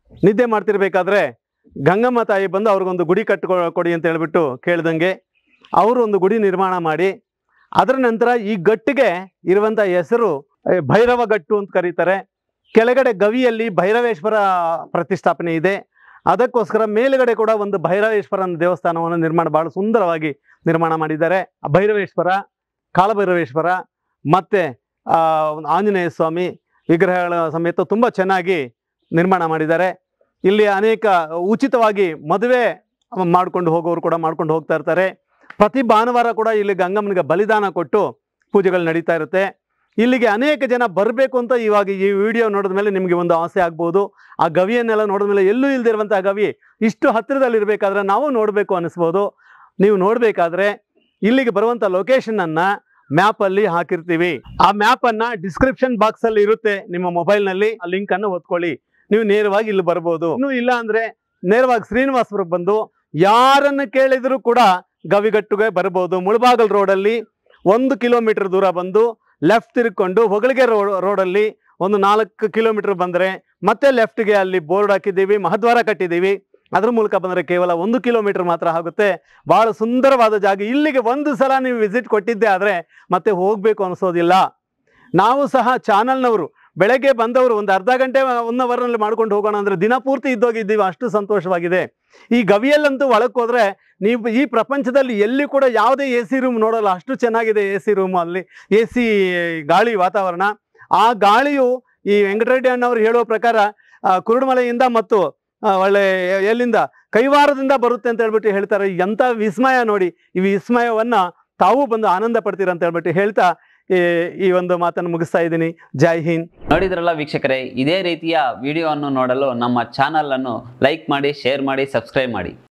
ನಿದ್ದೆ ಮಾಡ್ತಿರ್ಬೇಕಾದ್ರೆ ಗಂಗಮ್ಮ ತಾಯಿ ಬಂದು ಅವ್ರಿಗೊಂದು ಗುಡಿ ಕಟ್ಕೊ ಕೊಡಿ ಅಂತ ಹೇಳ್ಬಿಟ್ಟು ಕೇಳ್ದಂಗೆ ಅವರು ಒಂದು ಗುಡಿ ನಿರ್ಮಾಣ ಮಾಡಿ ಅದರ ನಂತರ ಈ ಗಟ್ಟಿಗೆ ಇರುವಂಥ ಹೆಸರು ಏ, ಭೈರವ ಗಟ್ಟು ಅಂತ ಕರೀತಾರೆ ಕೆಳಗಡೆ ಗವಿಯಲ್ಲಿ ಭೈರವೇಶ್ವರ ಪ್ರತಿಷ್ಠಾಪನೆ ಇದೆ ಅದಕ್ಕೋಸ್ಕರ ಮೇಲುಗಡೆ ಕೂಡ ಒಂದು ಭೈರವೇಶ್ವರನ ದೇವಸ್ಥಾನವನ್ನು ನಿರ್ಮಾಣ ಭಾಳ ಸುಂದರವಾಗಿ ನಿರ್ಮಾಣ ಮಾಡಿದ್ದಾರೆ ಆ ಭೈರವೇಶ್ವರ ಕಾಳಭೈರವೇಶ್ವರ ಮತ್ತು ಒಂದು ಆಂಜನೇಯ ಸ್ವಾಮಿ ವಿಗ್ರಹಗಳ ಸಮೇತ ತುಂಬ ಚೆನ್ನಾಗಿ ನಿರ್ಮಾಣ ಮಾಡಿದ್ದಾರೆ ಇಲ್ಲಿ ಅನೇಕ ಉಚಿತವಾಗಿ ಮದುವೆ ಮಾಡ್ಕೊಂಡು ಹೋಗೋರು ಕೂಡ ಮಾಡ್ಕೊಂಡು ಹೋಗ್ತಾ ಇರ್ತಾರೆ ಪ್ರತಿ ಭಾನುವಾರ ಕೂಡ ಇಲ್ಲಿ ಗಂಗಮ್ಮನಿಗೆ ಬಲಿದಾನ ಕೊಟ್ಟು ಪೂಜೆಗಳು ನಡೀತಾ ಇರುತ್ತೆ ಇಲ್ಲಿಗೆ ಅನೇಕ ಜನ ಬರಬೇಕು ಅಂತ ಇವಾಗ ಈ ವಿಡಿಯೋ ನೋಡಿದ ಮೇಲೆ ನಿಮಗೆ ಒಂದು ಆಸೆ ಆಗ್ಬೋದು ಆ ಗವಿಯನ್ನೆಲ್ಲ ನೋಡಿದ ಮೇಲೆ ಎಲ್ಲೂ ಇಲ್ದಿರುವಂಥ ಗವಿ ಇಷ್ಟು ಹತ್ತಿರದಲ್ಲಿ ಇರಬೇಕಾದ್ರೆ ನಾವು ನೋಡಬೇಕು ಅನಿಸ್ಬೋದು ನೀವು ನೋಡಬೇಕಾದ್ರೆ ಇಲ್ಲಿಗೆ ಬರುವಂಥ ಲೊಕೇಶನನ್ನು ಮ್ಯಾಪಲ್ಲಿ ಹಾಕಿರ್ತೀವಿ ಆ ಮ್ಯಾಪನ್ನು ಡಿಸ್ಕ್ರಿಪ್ಷನ್ ಬಾಕ್ಸಲ್ಲಿ ಇರುತ್ತೆ ನಿಮ್ಮ ಮೊಬೈಲ್ನಲ್ಲಿ ಆ ಲಿಂಕನ್ನು ಒತ್ಕೊಳ್ಳಿ ನೀವು ನೇರವಾಗಿ ಇಲ್ಲಿ ಬರ್ಬೋದು ಇನ್ನೂ ಇಲ್ಲ ಅಂದರೆ ನೇರವಾಗಿ ಶ್ರೀನಿವಾಸಪುರಕ್ಕೆ ಬಂದು ಯಾರನ್ನು ಕೇಳಿದರೂ ಕೂಡ ಗವಿಗಟ್ಟುಗೆ ಬರ್ಬೋದು ಮುಳಬಾಗಲ್ ರೋಡಲ್ಲಿ ಒಂದು ಕಿಲೋಮೀಟರ್ ದೂರ ಬಂದು ಲೆಫ್ಟ್ ತಿರ್ಕೊಂಡು ಹೊಗಳಿಗೆ ರೋಡ್ ರೋಡಲ್ಲಿ ಒಂದು ನಾಲ್ಕು ಕಿಲೋಮೀಟರ್ ಬಂದರೆ ಮತ್ತೆ ಲೆಫ್ಟ್ಗೆ ಅಲ್ಲಿ ಬೋರ್ಡ್ ಹಾಕಿದ್ದೀವಿ ಮಹದ್ವಾರ ಕಟ್ಟಿದ್ದೀವಿ ಅದ್ರ ಮೂಲಕ ಬಂದರೆ ಕೇವಲ ಒಂದು ಕಿಲೋಮೀಟರ್ ಮಾತ್ರ ಆಗುತ್ತೆ ಭಾಳ ಸುಂದರವಾದ ಜಾಗ ಇಲ್ಲಿಗೆ ಒಂದು ಸಲ ನೀವು ವಿಸಿಟ್ ಕೊಟ್ಟಿದ್ದೆ ಆದರೆ ಮತ್ತೆ ಹೋಗಬೇಕು ಅನಿಸೋದಿಲ್ಲ ನಾವು ಸಹ ಚಾನಲ್ನವರು ಬೆಳಗ್ಗೆ ಬಂದವರು ಒಂದು ಅರ್ಧ ಗಂಟೆ ಒನ್ ಅವರ್ನಲ್ಲಿ ಮಾಡ್ಕೊಂಡು ಹೋಗೋಣ ಅಂದರೆ ದಿನಪೂರ್ತಿ ಇದ್ದೋಗಿದ್ದೀವಿ ಅಷ್ಟು ಸಂತೋಷವಾಗಿದೆ ಈ ಗವಿಯಲ್ಲಂತೂ ಒಳಕ್ಕೆ ಹೋದರೆ ನೀವು ಈ ಪ್ರಪಂಚದಲ್ಲಿ ಎಲ್ಲಿ ಕೂಡ ಯಾವುದೇ ಎ ಸಿ ರೂಮ್ ನೋಡಲ್ಲ ಅಷ್ಟು ಚೆನ್ನಾಗಿದೆ ಎ ಸಿ ರೂಮ್ ಅಲ್ಲಿ ಎ ಸಿ ಗಾಳಿ ವಾತಾವರಣ ಆ ಗಾಳಿಯು ಈ ವೆಂಕಟರೆಡ್ಡಿ ಅಣ್ಣವರು ಹೇಳುವ ಪ್ರಕಾರ ಆ, ಕುರುಡುಮಲೆಯಿಂದ ಮತ್ತು ಆ, ಒಳ್ಳೆ ಎಲ್ಲಿಂದ ಕೈವಾರದಿಂದ ಬರುತ್ತೆ ಅಂತ ಹೇಳ್ಬಿಟ್ಟು ಹೇಳ್ತಾರೆ ಎಂಥ ವಿಸ್ಮಯ ನೋಡಿ ಈ ವಿಸ್ಮಯವನ್ನು ತಾವು ಬಂದು ಆನಂದ ಪಡ್ತೀರ ಅಂತ ಹೇಳ್ಬಿಟ್ಟು ಹೇಳ್ತಾ ಈ ಈ ಒಂದು ಮಾತನ್ನು ಮುಗಿಸ್ತಾ ಇದ್ದೀನಿ ಜೈ ಹಿಂದ್ ನೋಡಿದ್ರಲ್ಲ ವೀಕ್ಷಕರೇ ಇದೇ ರೀತಿಯ ವಿಡಿಯೋವನ್ನು ನೋಡಲು ನಮ್ಮ ಚಾನಲ್ ಅನ್ನು ಲೈಕ್ ಮಾಡಿ ಶೇರ್ ಮಾಡಿ ಸಬ್ಸ್ಕ್ರೈಬ್ ಮಾಡಿ